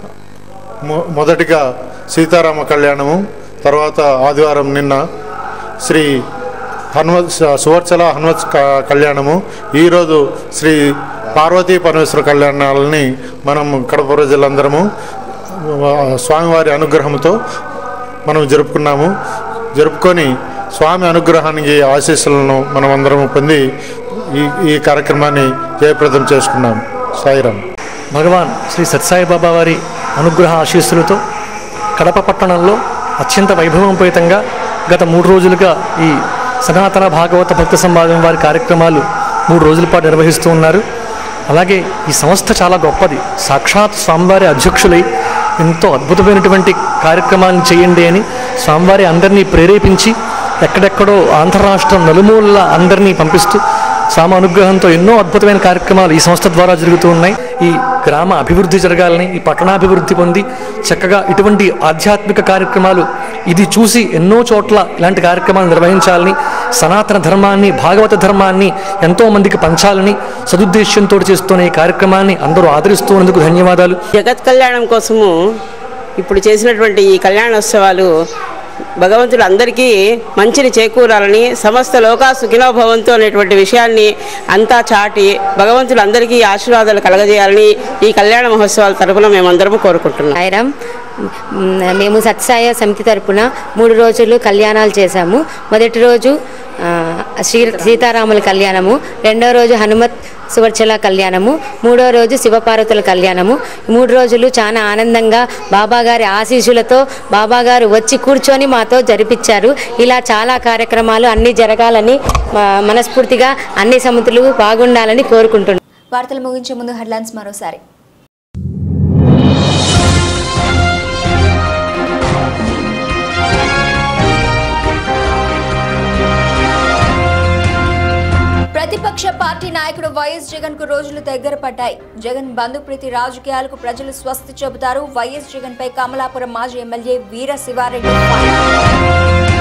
మొ- మొదటిగా సీతారామ కళ్యాణము తర్వాత ఆదివారం నిన్న శ్రీ హనుమత్ సువర్చల హనుమత్ క- కళ్యాణము ఈరోజు శ్రీ పార్వతీ పరమేశ్వర కళ్యాణాలని మనం కడప ప్రజలందరము ఆ, స్వామివారి అనుగ్రహంతో మనం జరుపుకున్నాము జరుపుకొని స్వామి అనుగ్రహానికి ఆశీస్సులను మనం అందరం పొంది ఈ ఈ కార్యక్రమాన్ని జయప్రదం చేసుకున్నాం సాయిరామ్ భగవాన్ శ్రీ సత్సాయి బాబా వారి అనుగ్రహ ఆశీస్సులతో కడప పట్టణంలో అత్యంత వైభవోపేతంగా గత మూడు రోజులుగా ఈ సనాతన భాగవత భక్త సమాజం వారి కార్యక్రమాలు మూడు రోజుల పాటు నిర్వహిస్తూ ఉన్నారు అలాగే ఈ సంస్థ చాలా గొప్పది సాక్షాత్ స్వామివారి అధ్యక్షులై ఎంతో అద్భుతమైనటువంటి కార్యక్రమాలను చేయండి అని స్వామివారి అందరినీ ప్రేరేపించి ఎక్కడెక్కడో ఆంధ్ర రాష్ట్రం నలుమూలల అందరినీ పంపిస్తూ స్వామి అనుగ్రహంతో ఎన్నో అద్భుతమైన కార్యక్రమాలు ఈ సంస్థ ద్వారా జరుగుతూ ఉన్నాయి ఈ గ్రామ అభివృద్ధి జరగాలని ఈ పట్టణాభివృద్ధి పొంది చక్కగా ఇటువంటి ఆధ్యాత్మిక కార్యక్రమాలు ఇది చూసి ఎన్నో చోట్ల ఇలాంటి కార్యక్రమాలు నిర్వహించాలని సనాతన ధర్మాన్ని భాగవత ధర్మాన్ని ఎంతో మందికి పంచాలని సదుద్దేశ్యంతో చేస్తున్న ఈ కార్యక్రమాన్ని అందరూ ఆదరిస్తున్నందుకు ధన్యవాదాలు జగత్ కళ్యాణం కోసము ఇప్పుడు చేసినటువంటి ఈ కళ్యాణోత్సవాలు భగవంతుడు అందరికీ మంచిని చేకూరాలని సమస్త లోకా సుఖినో భవంతు అనేటువంటి విషయాన్ని అంతా చాటి భగవంతుడు అందరికీ ఆశీర్వాదాలు కలగజేయాలని ఈ కళ్యాణ మహోత్సవాల తరపున మేమందరము కోరుకుంటున్నాం సాయిరామ్ మ్, మేము సత్సాయ సమితి తరపున మూడు రోజులు కళ్యాణాలు చేశాము మొదటి రోజు ఆ, శ్రీ సీతారాముల కళ్యాణము రెండో రోజు హనుమత్ సువర్చల కళ్యాణము మూడో రోజు శివపార్వతుల కళ్యాణము ఈ మూడు రోజులు చాలా ఆనందంగా బాబాగారి ఆశీస్సులతో బాబాగారు వచ్చి కూర్చొని మాతో జరిపించారు ఇలా చాలా కార్యక్రమాలు అన్నీ జరగాలని మా మనస్ఫూర్తిగా అన్ని సమితులు బాగుండాలని కోరుకుంటున్నాను వార్తలు ముగించే ముందు హెడ్లైన్స్ మరోసారి ప్రతిపక్ష పార్టీ నాయకుడు వైఎస్ జగన్ కు రోజులు దగ్గర పడ్డాయి జగన్ బంధుప్రీతి రాజకీయాలకు ప్రజలు స్వస్తి చెబుతారు వైఎస్ జగన్ పై కమలాపురం మాజీ ఎమ్మెల్యే వీర శివారెడ్డి ఫైర్.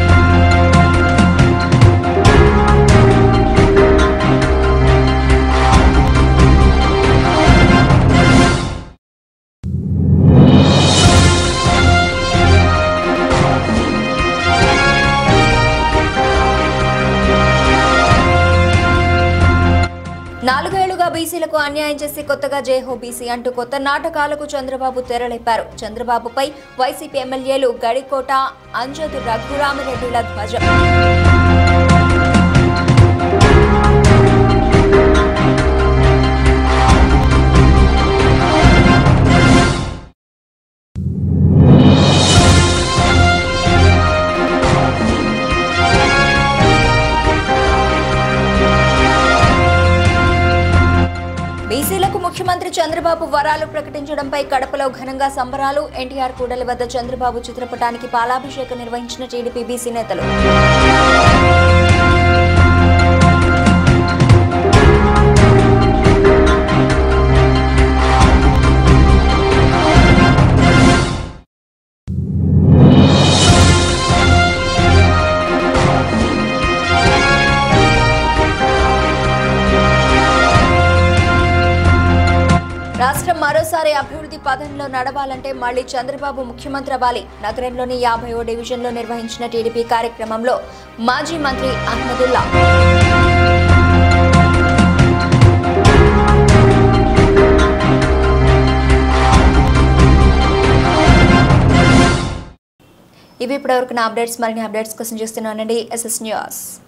నాలుగేళ్లుగా బీసీలకు అన్యాయం చేసి కొత్తగా జేహో బీసీ అంటూ కొత్త నాటకాలకు చంద్రబాబు తెరలేపారు చంద్రబాబుపై వైసీపీ ఎమ్మెల్యేలు గడికోట అంజదు రఘురామిరెడ్డిల ధ్వజం బీసీలకు ముఖ్యమంత్రి చంద్రబాబు వరాలు ప్రకటించడంపై కడపలో ఘనంగా సంబరాలు ఎన్టీఆర్ కూడలి వద్ద చంద్రబాబు చిత్రపటానికి పాలాభిషేకం నిర్వహించిన టీడీపీ బీసీ నేతలు రాష్ట్రం మరోసారి అభివృద్ధి పదంలో నడవాలంటే మళ్లీ చంద్రబాబు ముఖ్యమంత్రి అవ్వాలి నగరంలోని యాభై ఓ డివిజన్లో నిర్వహించిన టీడీపీ కార్యక్రమంలో మాజీ మంత్రి అహ్మదుల్లా ఇవి ఇప్పటివరకు నా అప్డేట్స్ మరిన్ని అప్డేట్స్ కోసం చూస్తున్నానండి ఎస్ఎస్ న్యూస్